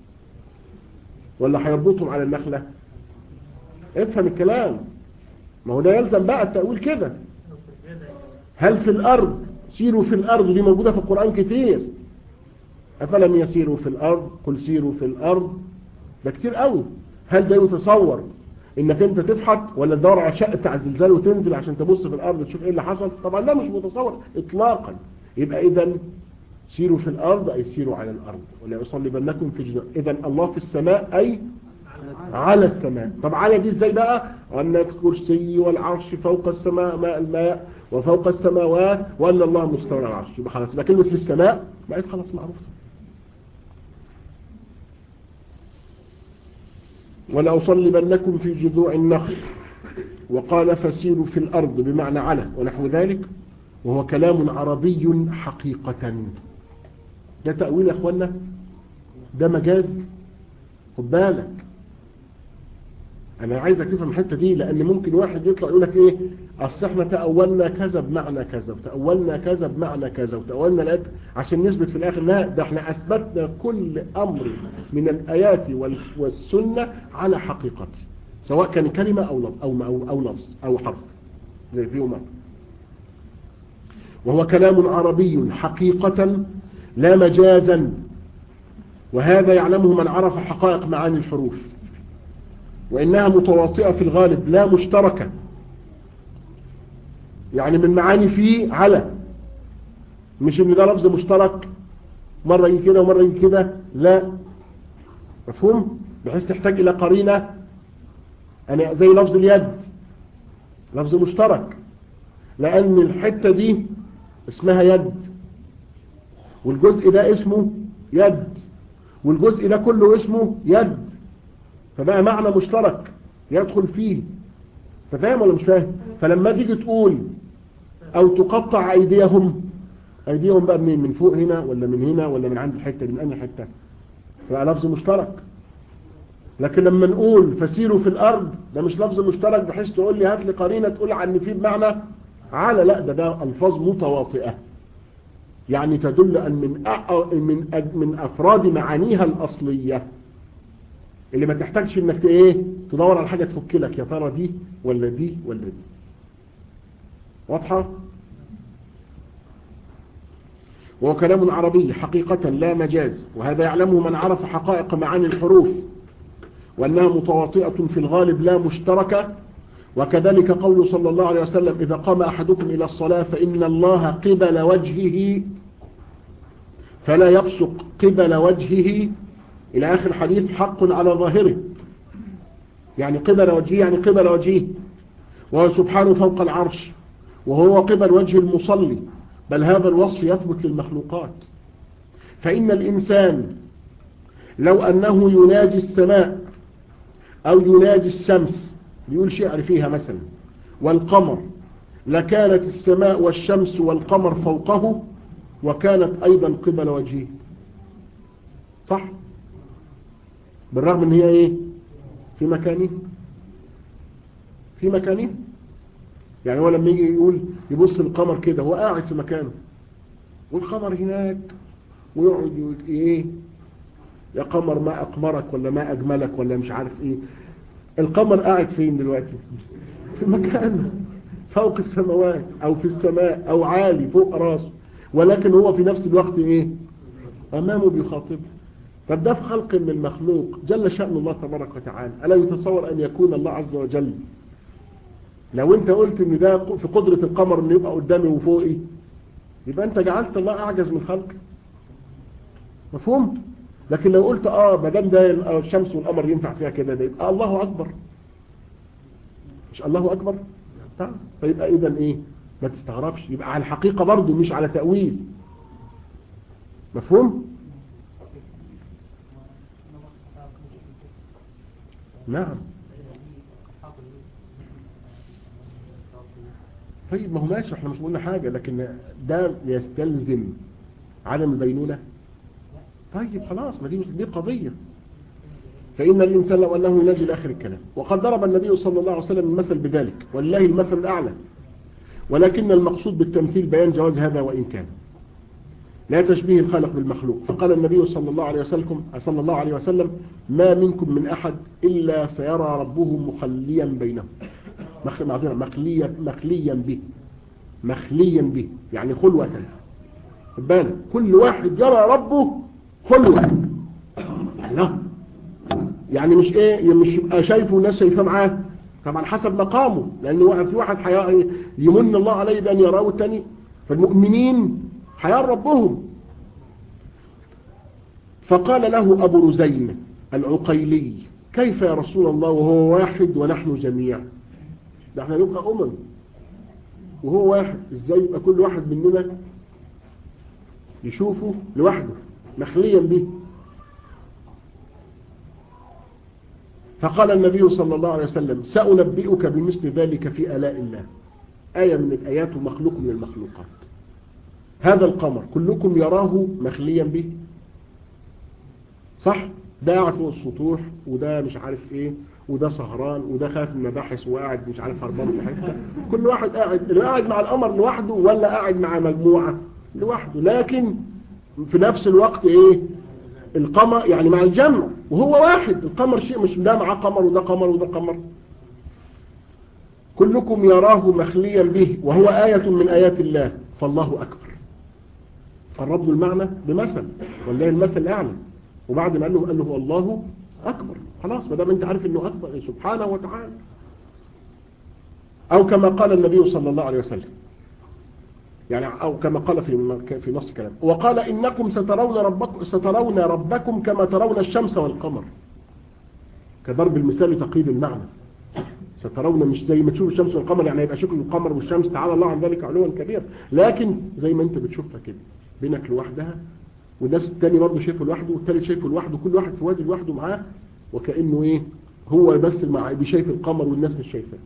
ولا هيربطهم على النخلة افهم الكلام ما هو ده يلزم بقى التأويل كده هل في الأرض سيروا في الأرض دي موجودة في القرآن كتير أفلم يسيروا في الأرض قل سيروا في الأرض ده كتير قوي هل ده يتصور انك انت تفحت ولا تدور على شقة بتاع الزلزال وتنزل عشان تبص في الارض تشوف ايه اللي حصل طبعا ده مش متصور اطلاقا يبقى اذا سيروا في الارض اي سيروا على الارض ولا يصلبنكم في جنة اذا الله في السماء اي على السماء طب على دي ازاي بقى وان الكرسي والعرش فوق السماء ماء الماء وفوق السماوات وان الله مستوى على العرش يبقى خلاص يبقى كلمه في السماء بقت خلاص معروفه ولأصلبنكم في جذوع النخل وقال فسيروا في الأرض بمعنى على ونحو ذلك وهو كلام عربي حقيقة ده تأويل يا أخوانا ده مجاز خد بالك أنا عايزك تفهم الحتة دي لأن ممكن واحد يطلع يقول لك إيه أصل إحنا تأولنا كذا بمعنى كذا وتأولنا كذا بمعنى كذا وتأولنا الآيات عشان نثبت في الآخر لا ده إحنا أثبتنا كل أمر من الآيات والسنة على حقيقته سواء كان كلمة أو لفظ أو, أو, أو لفظ أو حرف زي في يوم وهو كلام عربي حقيقة لا مجازا وهذا يعلمه من عرف حقائق معاني الحروف وإنها متواطئة في الغالب لا مشتركة يعني من معاني فيه على مش ان ده لفظ مشترك مرة يجي كده ومرة يجي كده لا مفهوم بحيث تحتاج الى قرينة يعني زي لفظ اليد لفظ مشترك لان الحتة دي اسمها يد والجزء ده اسمه يد والجزء ده كله اسمه يد فبقى معنى مشترك يدخل فيه فاهم ولا مش فاهم فلما تيجي تقول او تقطع ايديهم ايديهم بقى منين من فوق هنا ولا من هنا ولا من عند الحتة من انهي حتة فبقى لفظ مشترك لكن لما نقول فسيروا في الارض ده مش لفظ مشترك بحيث تقول لي هات لي قرينه تقول عن في بمعنى على لا ده ده الفاظ متواطئه يعني تدل ان من أ- من أ- من افراد معانيها الاصليه اللي ما تحتاجش انك ت- ايه تدور على حاجه تفك لك يا ترى دي ولا دي ولا دي واضحه وهو كلام عربي حقيقة لا مجاز وهذا يعلمه من عرف حقائق معاني الحروف وأنها متواطئة في الغالب لا مشتركة وكذلك قول صلى الله عليه وسلم إذا قام أحدكم إلى الصلاة فإن الله قبل وجهه فلا يبصق قبل وجهه إلى آخر الحديث حق على ظاهره يعني قبل وجهه يعني قبل وجهه وهو سبحانه فوق العرش وهو قبل وجه المصلي بل هذا الوصف يثبت للمخلوقات فإن الإنسان لو أنه يناجي السماء أو يناجي الشمس بيقول شعر فيها مثلا والقمر لكانت السماء والشمس والقمر فوقه وكانت أيضا قبل وجهه صح بالرغم ان هي ايه في مكانه في مكانه يعني هو لما يجي يقول يبص القمر كده هو قاعد في مكانه والقمر هناك ويقعد يقول ايه يا قمر ما اقمرك ولا ما اجملك ولا مش عارف ايه القمر قاعد فين دلوقتي في مكانه فوق السماوات او في السماء او عالي فوق راسه ولكن هو في نفس الوقت ايه امامه بيخاطبه طب ده في خلق من المخلوق جل شأن الله تبارك وتعالى ألا يتصور أن يكون الله عز وجل لو انت قلت ان ده في قدرة القمر انه يبقى قدامي وفوقي يبقى انت جعلت الله اعجز من خلقه مفهوم لكن لو قلت اه ما دام ده الشمس والقمر ينفع فيها كده ده يبقى الله اكبر مش الله اكبر طيب فيبقى اذا ايه ما تستغربش يبقى على الحقيقة برضه مش على تأويل مفهوم نعم طيب ما هو ماشي احنا مش قلنا حاجة لكن ده يستلزم عدم البينونة طيب خلاص ما دي مش دي قضية فإن الإنسان لو أنه ينجي لآخر الكلام وقد ضرب النبي صلى الله عليه وسلم المثل بذلك والله المثل الأعلى ولكن المقصود بالتمثيل بيان جواز هذا وإن كان لا تشبيه الخالق بالمخلوق فقال النبي صلى الله عليه وسلم صلى الله عليه وسلم ما منكم من أحد إلا سيرى ربه مخليا بينهم معذرة مخليا مخليا به مخليا به يعني خلوة بالك كل واحد يرى ربه خلوة لا يعني مش ايه مش يبقى شايفه والناس شايفاه معاه طبعا حسب مقامه لان واحد في واحد حي... يمن الله عليه بان يراه الثاني فالمؤمنين حيار ربهم فقال له ابو رزين العقيلي كيف يا رسول الله وهو واحد ونحن جميع ده احنا نبقى امم وهو واحد ازاي يبقى كل واحد مننا يشوفه لوحده مخليا به فقال النبي صلى الله عليه وسلم سأنبئك بمثل ذلك في آلاء الله آية من الآيات ومخلوق من المخلوقات هذا القمر كلكم يراه مخليا به صح ده قاعد فوق السطوح وده مش عارف ايه وده سهران وده خاف من المباحث وقاعد مش عارف هربان في حته كل واحد قاعد اللي قاعد مع القمر لوحده ولا قاعد مع مجموعه لوحده لكن في نفس الوقت ايه القمر يعني مع الجمع وهو واحد القمر شيء مش ده معاه قمر وده قمر وده قمر كلكم يراه مخليا به وهو آية من آيات الله فالله أكبر قرب له المعنى بمثل والله المثل الأعلى وبعد ما قال له قال له الله أكبر خلاص ما دام أنت عارف أنه أكبر سبحانه وتعالى أو كما قال النبي صلى الله عليه وسلم يعني أو كما قال في في نص كلام وقال إنكم سترون ربكم سترون ربكم كما ترون الشمس والقمر كضرب المثال لتقييد المعنى سترون مش زي ما تشوف الشمس والقمر يعني يبقى شكل القمر والشمس تعالى الله عن ذلك علوا كبير لكن زي ما انت بتشوفها كده بينك لوحدها والناس التاني برضه شايفه لوحده والتالت شايفه لوحده كل واحد في وادي لوحده معاه وكأنه ايه هو بس مع بيشايف القمر والناس مش شايفاه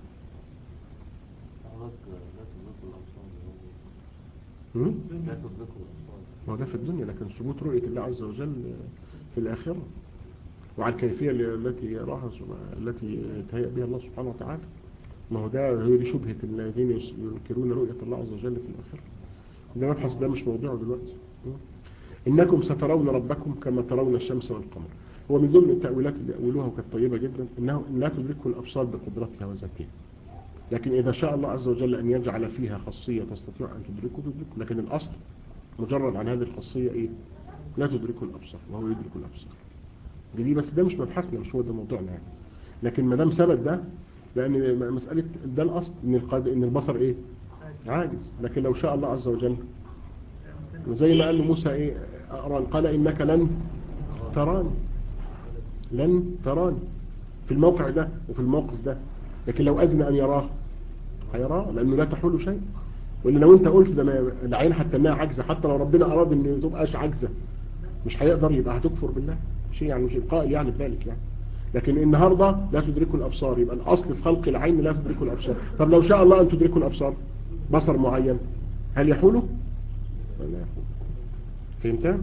ما ده في الدنيا لكن ثبوت رؤية الله عز وجل في الآخرة وعلى الكيفية التي يراها التي تهيأ بها الله سبحانه وتعالى ما هو ده هي دي شبهة الذين ينكرون رؤية الله عز وجل في الآخرة ده مبحث ده مش موضوعه دلوقتي إنكم سترون ربكم كما ترون الشمس والقمر هو من ضمن التأويلات اللي أولوها وكانت طيبة جدا إنه لا تدركه الأبصار بقدرتها وذاتها لكن إذا شاء الله عز وجل أن يجعل فيها خاصية تستطيع أن تدركه تدركه لكن الأصل مجرد عن هذه الخاصية إيه لا تدركه الأبصار وهو يدرك الأبصار دي بس ده مش مبحثنا مش هو ده موضوعنا يعني لكن ما دام ثبت ده لأن مسألة ده الأصل إن, القاد... إن البصر إيه عاجز لكن لو شاء الله عز وجل وزي ما قال موسى إيه أقرأ قال إنك لن تراني لن تراني في الموقع ده وفي الموقف ده لكن لو أذن أن يراه هيراه لأنه لا تحول شيء وإن لو أنت قلت ده العين حتى أنها عجزة حتى لو ربنا أراد أن تبقاش عجزة مش هيقدر يبقى هتكفر بالله شيء يعني مش القائل يعني بذلك يعني لكن النهاردة لا تدركه الأبصار يبقى الأصل في خلق العين لا تدركه الأبصار طب لو شاء الله أن تدركه الأبصار بصر معين هل يحوله ولا يحول فهمت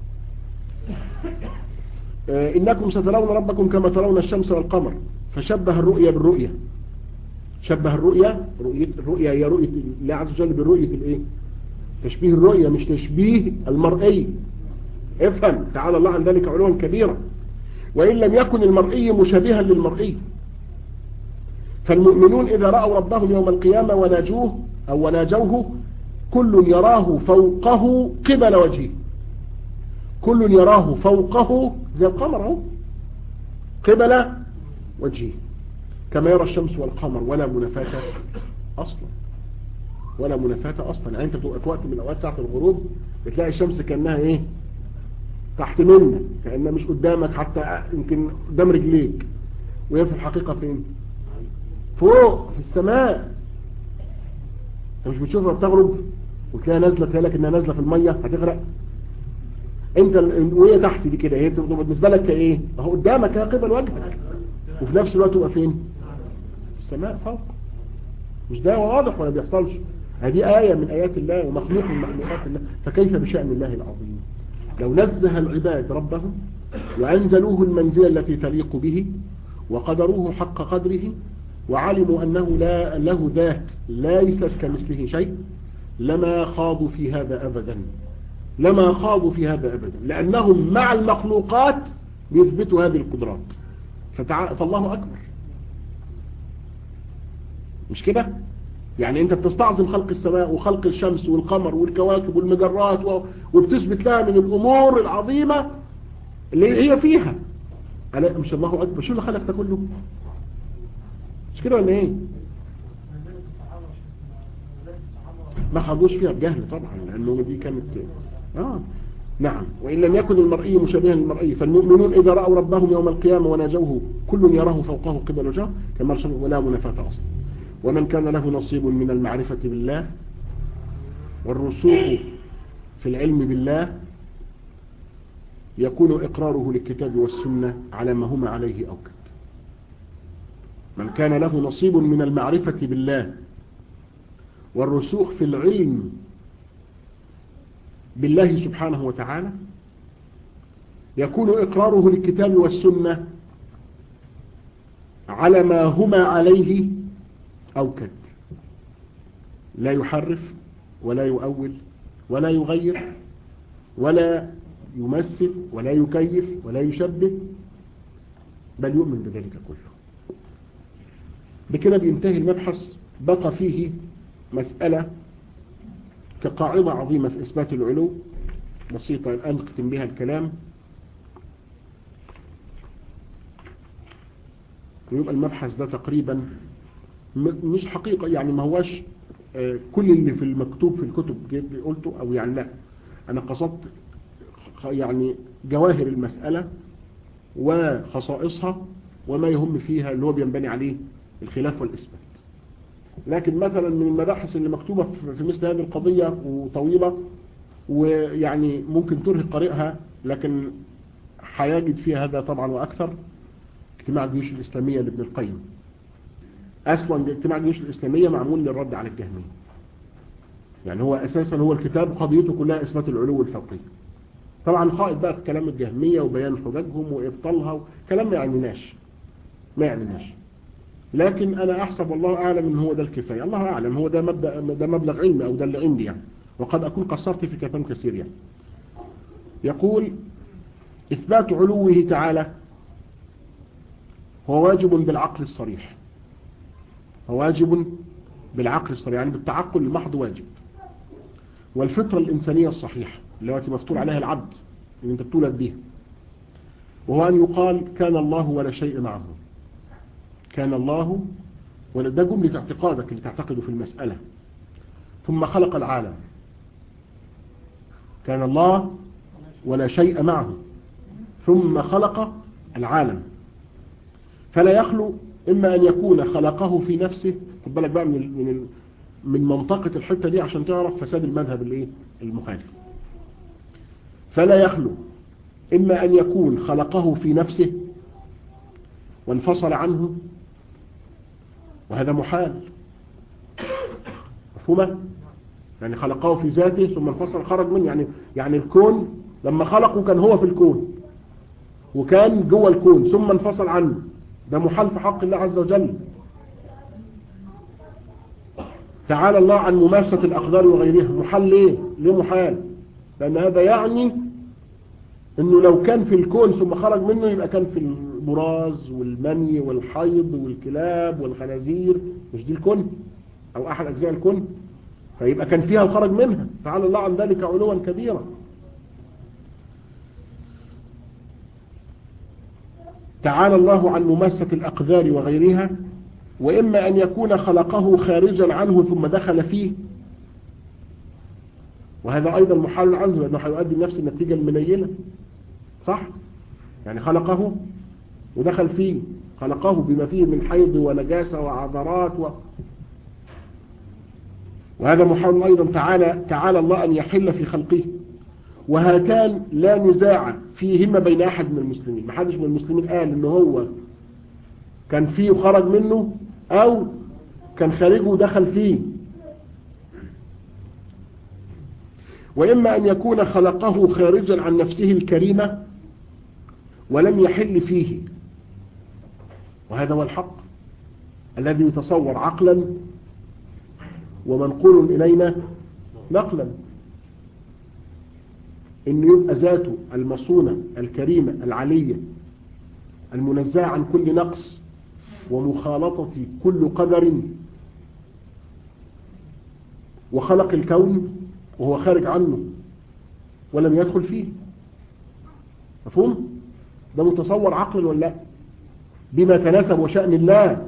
آه إنكم سترون ربكم كما ترون الشمس والقمر فشبه الرؤية بالرؤية شبه الرؤية رؤية الرؤية هي رؤية الله عز وجل بالرؤية الايه تشبيه الرؤية مش تشبيه المرئي افهم تعالى الله عن ذلك علوا كبيرا وإن لم يكن المرئي مشابها للمرئي فالمؤمنون إذا رأوا ربهم يوم القيامة وناجوه أو وناجوه كل يراه فوقه قبل وجهه كل يراه فوقه زي القمر اهو قبل وجهه كما يرى الشمس والقمر ولا منافاة أصلا ولا منافاة أصلا يعني أنت بتبقى وقت من الأوقات ساعة الغروب بتلاقي الشمس كأنها إيه تحت منك كأنها مش قدامك حتى يمكن قدام رجليك وهي في الحقيقة فين فوق في السماء انت مش بتشوفها بتغرب وتلاقيها نازلة تلاقي انها نازلة في المية هتغرق انت وهي تحت دي كده هي بالنسبة لك كايه اهو قدامك يا قبل وجهك وفي نفس الوقت تبقى فين السماء فوق مش ده واضح ولا بيحصلش هذه آية من آيات الله ومخلوق من مخلوقات الله فكيف بشأن الله العظيم لو نزه العباد ربهم وأنزلوه المنزلة التي تليق به وقدروه حق قدره وعلموا أنه لا له ذات ليست كمثله شيء لما خاضوا في هذا أبدا لما خاضوا في هذا أبدا لأنهم مع المخلوقات يثبتوا هذه القدرات فتع... فالله أكبر مش كده يعني انت بتستعظم خلق السماء وخلق الشمس والقمر والكواكب والمجرات و... وبتثبت لها من الأمور العظيمة اللي هي فيها ألا مش الله أكبر شو اللي خلق ده كله مش كده ولا ايه ما خدوش فيها بجهل طبعا لأنه دي كانت آه نعم وإن لم يكن المرئي مشابها للمرئي فالمؤمنون إذا رأوا ربهم يوم القيامة وناجوه كل يراه فوقه قبل وجهه كما ولا منافاة أصلا ومن كان له نصيب من المعرفة بالله والرسوخ في العلم بالله يكون إقراره للكتاب والسنة على ما هما عليه أوكد من كان له نصيب من المعرفة بالله والرسوخ في العلم بالله سبحانه وتعالى يكون إقراره للكتاب والسنة على ما هما عليه أوكد لا يحرف ولا يؤول ولا يغير ولا يمثل ولا يكيف ولا يشبه بل يؤمن بذلك كله بكده بينتهي المبحث بقى فيه مسألة كقاعدة عظيمة في إثبات العلو بسيطة الآن نختم بها الكلام ويبقى المبحث ده تقريبا مش حقيقة يعني ما هوش كل اللي في المكتوب في الكتب قلته أو يعني لا أنا قصدت يعني جواهر المسألة وخصائصها وما يهم فيها اللي هو بينبني عليه الخلاف والإثبات لكن مثلا من المباحث اللي مكتوبة في مثل هذه القضية وطويلة ويعني ممكن ترهق قارئها لكن هيجد فيها هذا طبعا وأكثر اجتماع الجيوش الإسلامية لابن القيم أصلا اجتماع الجيوش الإسلامية معمول للرد على الجهمية يعني هو أساسا هو الكتاب قضيته كلها إثبات العلو الفوقي طبعا خائط بقى في كلام الجهمية وبيان حججهم وإبطالها كلام ما يعنيناش ما يعنيناش لكن أنا أحسب والله أعلم إن هو ده الكفاية الله أعلم هو ده مبدأ ده مبلغ علمي أو ده اللي عندي يعني وقد أكون قصرت في كلام كثير يعني يقول إثبات علوه تعالى هو واجب بالعقل الصريح هو واجب بالعقل الصريح يعني بالتعقل المحض واجب والفطرة الإنسانية الصحيحة التي مفتور عليها العبد اللي انت بتولد بها وهو أن يقال كان الله ولا شيء معه كان الله ولا ده جملة اعتقادك اللي تعتقده في المسألة ثم خلق العالم كان الله ولا شيء معه ثم خلق العالم فلا يخلو إما أن يكون خلقه في نفسه خد بالك بقى من من من منطقة الحتة دي عشان تعرف فساد المذهب الايه المخالف فلا يخلو إما أن يكون خلقه في نفسه وانفصل عنه وهذا محال مفهومة يعني خلقه في ذاته ثم انفصل خرج منه يعني يعني الكون لما خلقه كان هو في الكون وكان جوه الكون ثم انفصل عنه ده محال في حق الله عز وجل تعالى الله عن مماسة الأقدار وغيرها محال ليه ليه محال لأن هذا يعني انه لو كان في الكون ثم خرج منه يبقى كان في البراز والمني والحيض والكلاب والخنازير مش دي الكون او احد اجزاء الكون فيبقى كان فيها الخرج منها تعالى الله عن ذلك علوا كبيرا تعالى الله عن مماسة الأقدار وغيرها وإما أن يكون خلقه خارجا عنه ثم دخل فيه وهذا أيضا محال عنه لأنه هيؤدي نفس النتيجة المنيلة صح؟ يعني خلقه ودخل فيه خلقه بما فيه من حيض ونجاسة وعذرات و... وهذا محال أيضا تعالى, تعالى الله أن يحل في خلقه وهاتان لا نزاع فيهما بين أحد من المسلمين ما حدش من المسلمين قال إن هو كان فيه وخرج منه أو كان خارجه ودخل فيه وإما أن يكون خلقه خارجا عن نفسه الكريمة ولم يحل فيه وهذا هو الحق الذي يتصور عقلا ومنقول إلينا نقلا إن يبقى ذاته المصونة الكريمة العلية المنزهة عن كل نقص ومخالطة كل قدر وخلق الكون وهو خارج عنه ولم يدخل فيه مفهوم ده متصور عقل ولا لا بما تناسب وشأن الله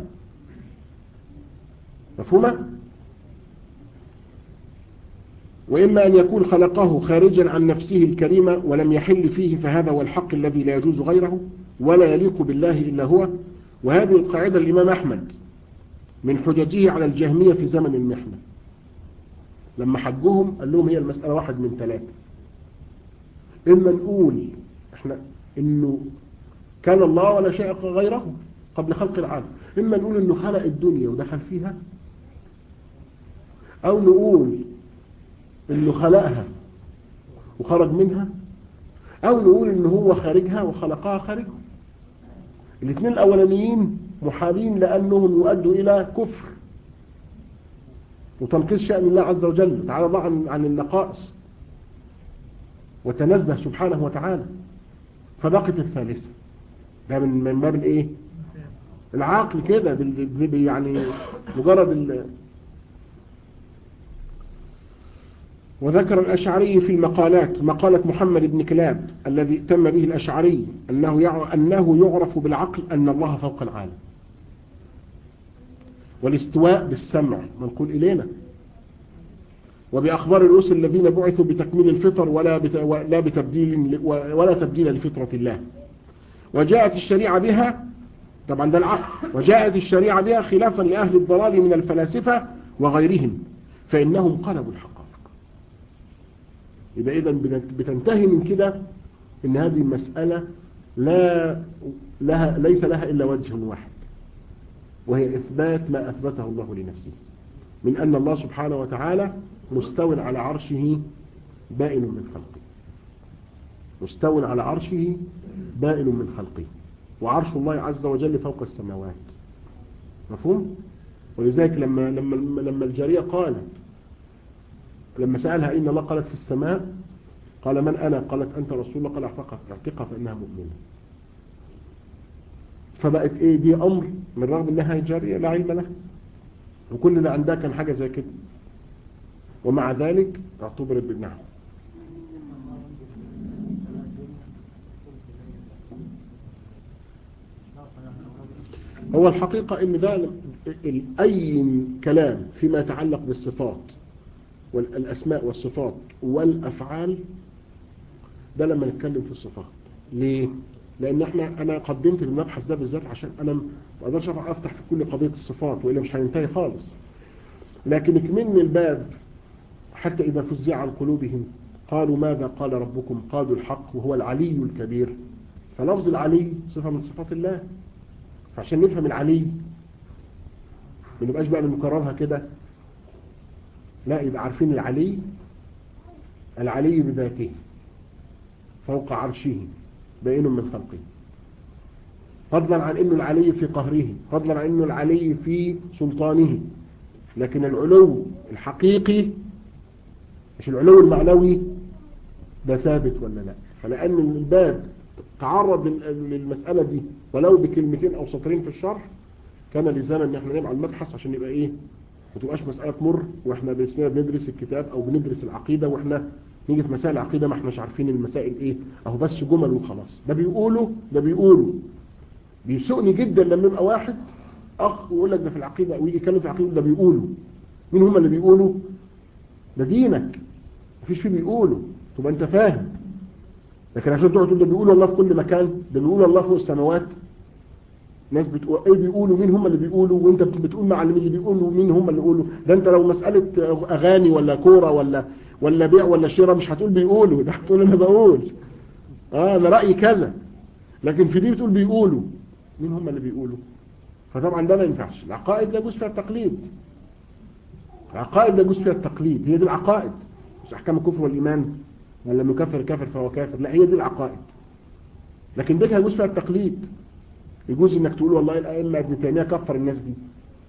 مفهومة وإما أن يكون خلقه خارجا عن نفسه الكريمة ولم يحل فيه فهذا هو الحق الذي لا يجوز غيره ولا يليق بالله إلا هو وهذه القاعدة الإمام أحمد من حججه على الجهمية في زمن المحنة لما حجهم قال لهم هي المسألة واحد من ثلاثة إما نقول إحنا إنه كان الله ولا شيء غيره قبل خلق العالم إما نقول إنه خلق الدنيا ودخل فيها أو نقول إنه خلقها وخرج منها أو نقول إنه هو خارجها وخلقها خارجه الاثنين الأولانيين محالين لأنهم يؤدوا إلى كفر وتنقيص شأن الله عز وجل تعالى الله عن, عن النقائص وتنزه سبحانه وتعالى فبقت الثالثة ده من من باب الايه العقل كده يعني مجرد ال وذكر الأشعري في المقالات مقالة محمد بن كلاب الذي تم به الأشعري أنه أنه يعرف بالعقل أن الله فوق العالم والاستواء بالسمع منقول إلينا وبأخبار الرسل الذين بعثوا بتكميل الفطر ولا ولا بتبديل ولا تبديل لفطرة الله وجاءت الشريعة بها طبعا ده العقل وجاءت الشريعة بها خلافا لأهل الضلال من الفلاسفة وغيرهم فإنهم قلبوا الحقائق يبقى إذا بتنتهي من كده إن هذه المسألة لا لها ليس لها إلا وجه واحد وهي إثبات ما أثبته الله لنفسه من أن الله سبحانه وتعالى مستو على عرشه بائن من خلقه مستو على عرشه بائن من خلقه وعرش الله عز وجل فوق السماوات مفهوم ولذلك لما لما لما الجارية قالت لما سألها إن الله قالت في السماء قال من أنا قالت أنت رسول الله قال اعتقها اعتقها فإنها مؤمنة فبقت إيه دي أمر من رغم أنها جارية لا علم لها وكل اللي عندها كان حاجة زي كده ومع ذلك اعتبرت بالنحو هو الحقيقة ان ده اي كلام فيما يتعلق بالصفات والاسماء والصفات والافعال ده لما نتكلم في الصفات ليه لان احنا انا قدمت المبحث ده بالذات عشان انا ما اقدرش افتح في كل قضية الصفات والا مش هينتهي خالص لكن من الباب حتى اذا فزع عن قلوبهم قالوا ماذا قال ربكم قالوا الحق وهو العلي الكبير فلفظ العلي صفة من صفات الله فعشان نفهم العلي ما نبقاش بقى بنكررها كده لا يبقى عارفين العلي العلي بذاته فوق عرشه بين من خلقه فضلا عن انه العلي في قهره فضلا عن انه العلي في سلطانه لكن العلو الحقيقي مش العلو المعنوي ده ثابت ولا لا فلان الباب تعرض للمسألة دي ولو بكلمتين او سطرين في الشرح كان لزاما ان احنا نبقى المبحث عشان يبقى ايه ما تبقاش مسألة مر واحنا باسمنا بندرس الكتاب او بندرس العقيدة واحنا نيجي في مسائل العقيدة ما احناش عارفين المسائل ايه اهو بس جمل وخلاص ده بيقولوا ده بيقولوا بيسوقني جدا لما يبقى واحد اخ ويقول لك ده في العقيدة ويجي يتكلم في العقيدة ده بيقولوا مين هم اللي بيقولوا ده دينك مفيش فيه بيقولوا تبقى انت فاهم لكن عشان تقعد تقول ده بيقولوا الله في كل مكان ده بيقولوا الله فوق السماوات ناس بتقول ايه بيقولوا مين هم اللي بيقولوا وانت بتقول مع اللي بيقولوا مين هم اللي يقولوا ده انت لو مسألة اغاني ولا كورة ولا ولا بيع ولا شراء مش هتقول بيقولوا ده هتقول انا بقول اه انا رأيي كذا لكن في دي بتقول بيقولوا مين هم اللي بيقولوا فطبعا ده ما ينفعش العقائد لا يجوز فيها التقليد العقائد لا يجوز فيها التقليد هي دي العقائد مش احكام الكفر والايمان ولا مكفر كافر فهو كافر لا هي دي العقائد لكن ده يجوز فيها التقليد يجوز انك تقول والله الائمه ابن تيميه كفر الناس دي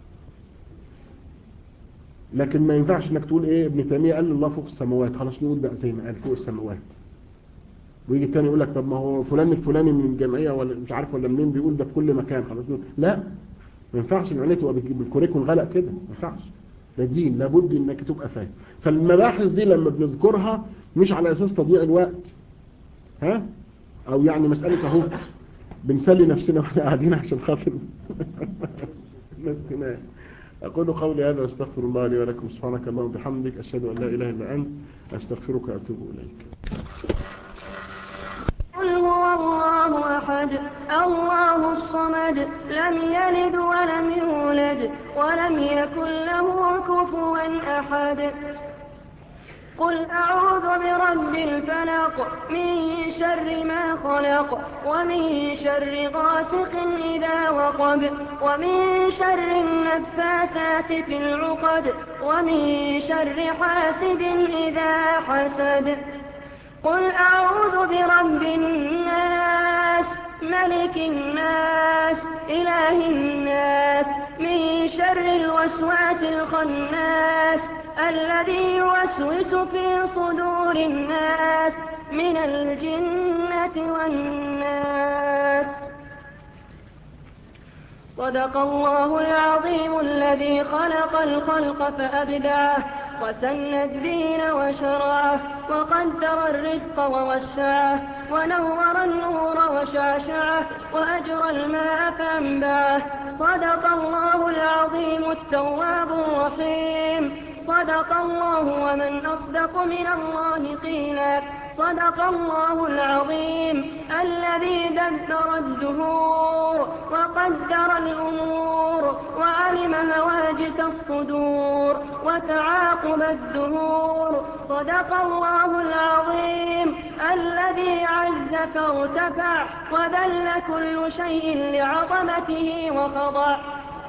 لكن ما ينفعش انك تقول ايه ابن تيميه قال الله فوق السماوات خلاص نقول بقى زي ما قال فوق السماوات ويجي التاني يقول لك طب ما هو فلان الفلاني من الجمعيه ولا مش عارف ولا منين بيقول ده في كل مكان خلاص نقول لا ما ينفعش العليه تبقى بالكوريكون غلق كده ما ينفعش ده دين لابد انك تبقى فاهم فالمباحث دي لما بنذكرها مش على اساس تضييع الوقت ها او يعني مسألة اهو بنسلي نفسنا واحنا قاعدين عشان خاطر الناس اقول قولي هذا واستغفر الله لي ولكم سبحانك اللهم وبحمدك اشهد ان لا اله الا انت استغفرك واتوب اليك قل هو الله أحد الله الصمد لم يلد ولم يولد ولم يكن له كفوا أحد قل أعوذ برب الفلق من شر ما خلق ومن شر غاسق إذا وقب ومن شر النفاثات في العقد ومن شر حاسد إذا حسد قل أعوذ برب الناس ملك الناس إله الناس من شر الوسواس الخناس الذي يوسوس في صدور الناس من الجنة والناس صدق الله العظيم الذي خلق الخلق فأبدعه وسن الدين وشرعه وقدر الرزق ووسعه ونور النور وشعشعه وأجرى الماء فأنبعه صدق الله العظيم التواب الرحيم صدق الله ومن أصدق من الله قيلا صدق الله العظيم الذي دبر الدهور وقدر الأمور وعلم هواجس الصدور وتعاقب الدهور صدق الله العظيم الذي عز فارتفع وذل كل شيء لعظمته وخضع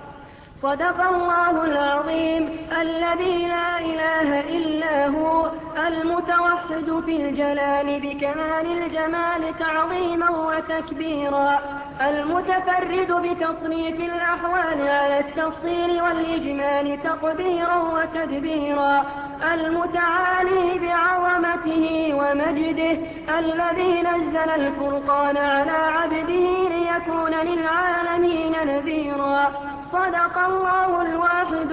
صدق الله العظيم الذي لا إله إلا هو المتوحد في الجلال بكمال الجمال تعظيما وتكبيرا المتفرد بتصريف الأحوال على التفصيل والإجمال تقديرا وتدبيرا المتعالي بعظمته ومجده الذي نزل الفرقان على عبده ليكون للعالمين نذيرا صدق الله الواحد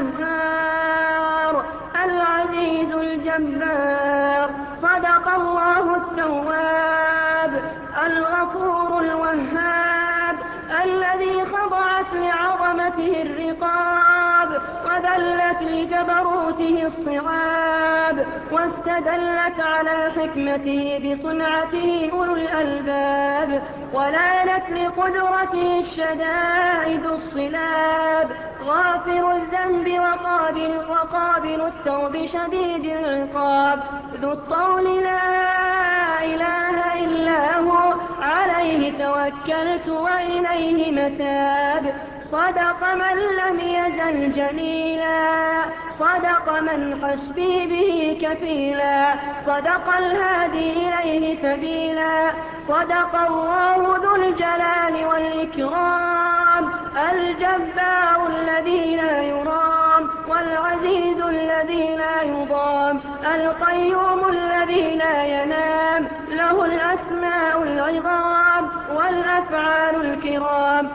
القهار العزيز الجبار صدق الله التواب الغفور الوهاب الذي خضعت لعظمته الرقاب وذلت لجبروته الصعاب واستدلت على حكمته بصنعته أولو الألباب ولانت لقدرته الشدائد الصلاب غافر الذنب وقابل, وقابل التوب شديد العقاب ذو الطول لا إله إلا هو عليه توكلت وإليه متاب صدق من لم يزل جليلا صدق من حسبي به كفيلا صدق الهادي إليه سبيلا صدق الله ذو الجلال والإكرام الجبار الذي لا يرام والعزيز الذي لا يضام القيوم الذي لا ينام له الأسماء العظام والأفعال الكرام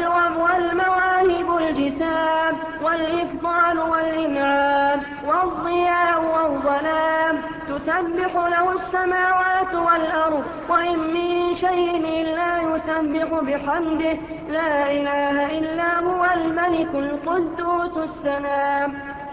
والمواهب الجسام والإفضال والإنعام والضياء والظلام تسبح له السماوات والأرض وإن من شيء إلا يسبح بحمده لا إله إلا هو الملك القدوس السلام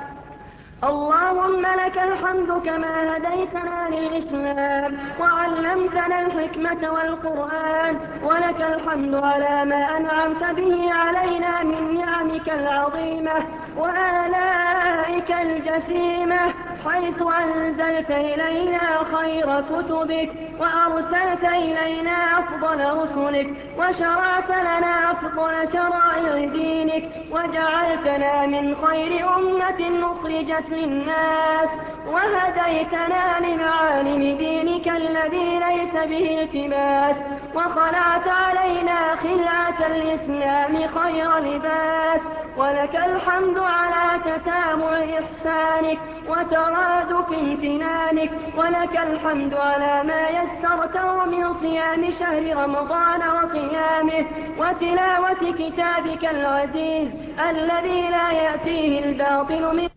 اللهم لك الحمد كما هديتنا للإسلام وعلمتنا الحكمة والقرآن ولك الحمد على ما أنعمت به علينا من نعمك العظيمة وآلائك الجسيمة حيث أنزلت إلينا خير كتبك وأرسلت إلينا أفضل رسلك وشرعت لنا أفضل شرائع دينك وجعلتنا من خير أمة أخرجت للناس وهديتنا لمعالم دينك الذي ليس به التباس وخلعت علينا خلعة الإسلام خير لباس ولك الحمد على تتابع إحسانك وترادف امتنانك ولك الحمد على ما يسرته من صيام شهر رمضان وقيامه وتلاوة كتابك العزيز الذي لا يأتيه الباطل من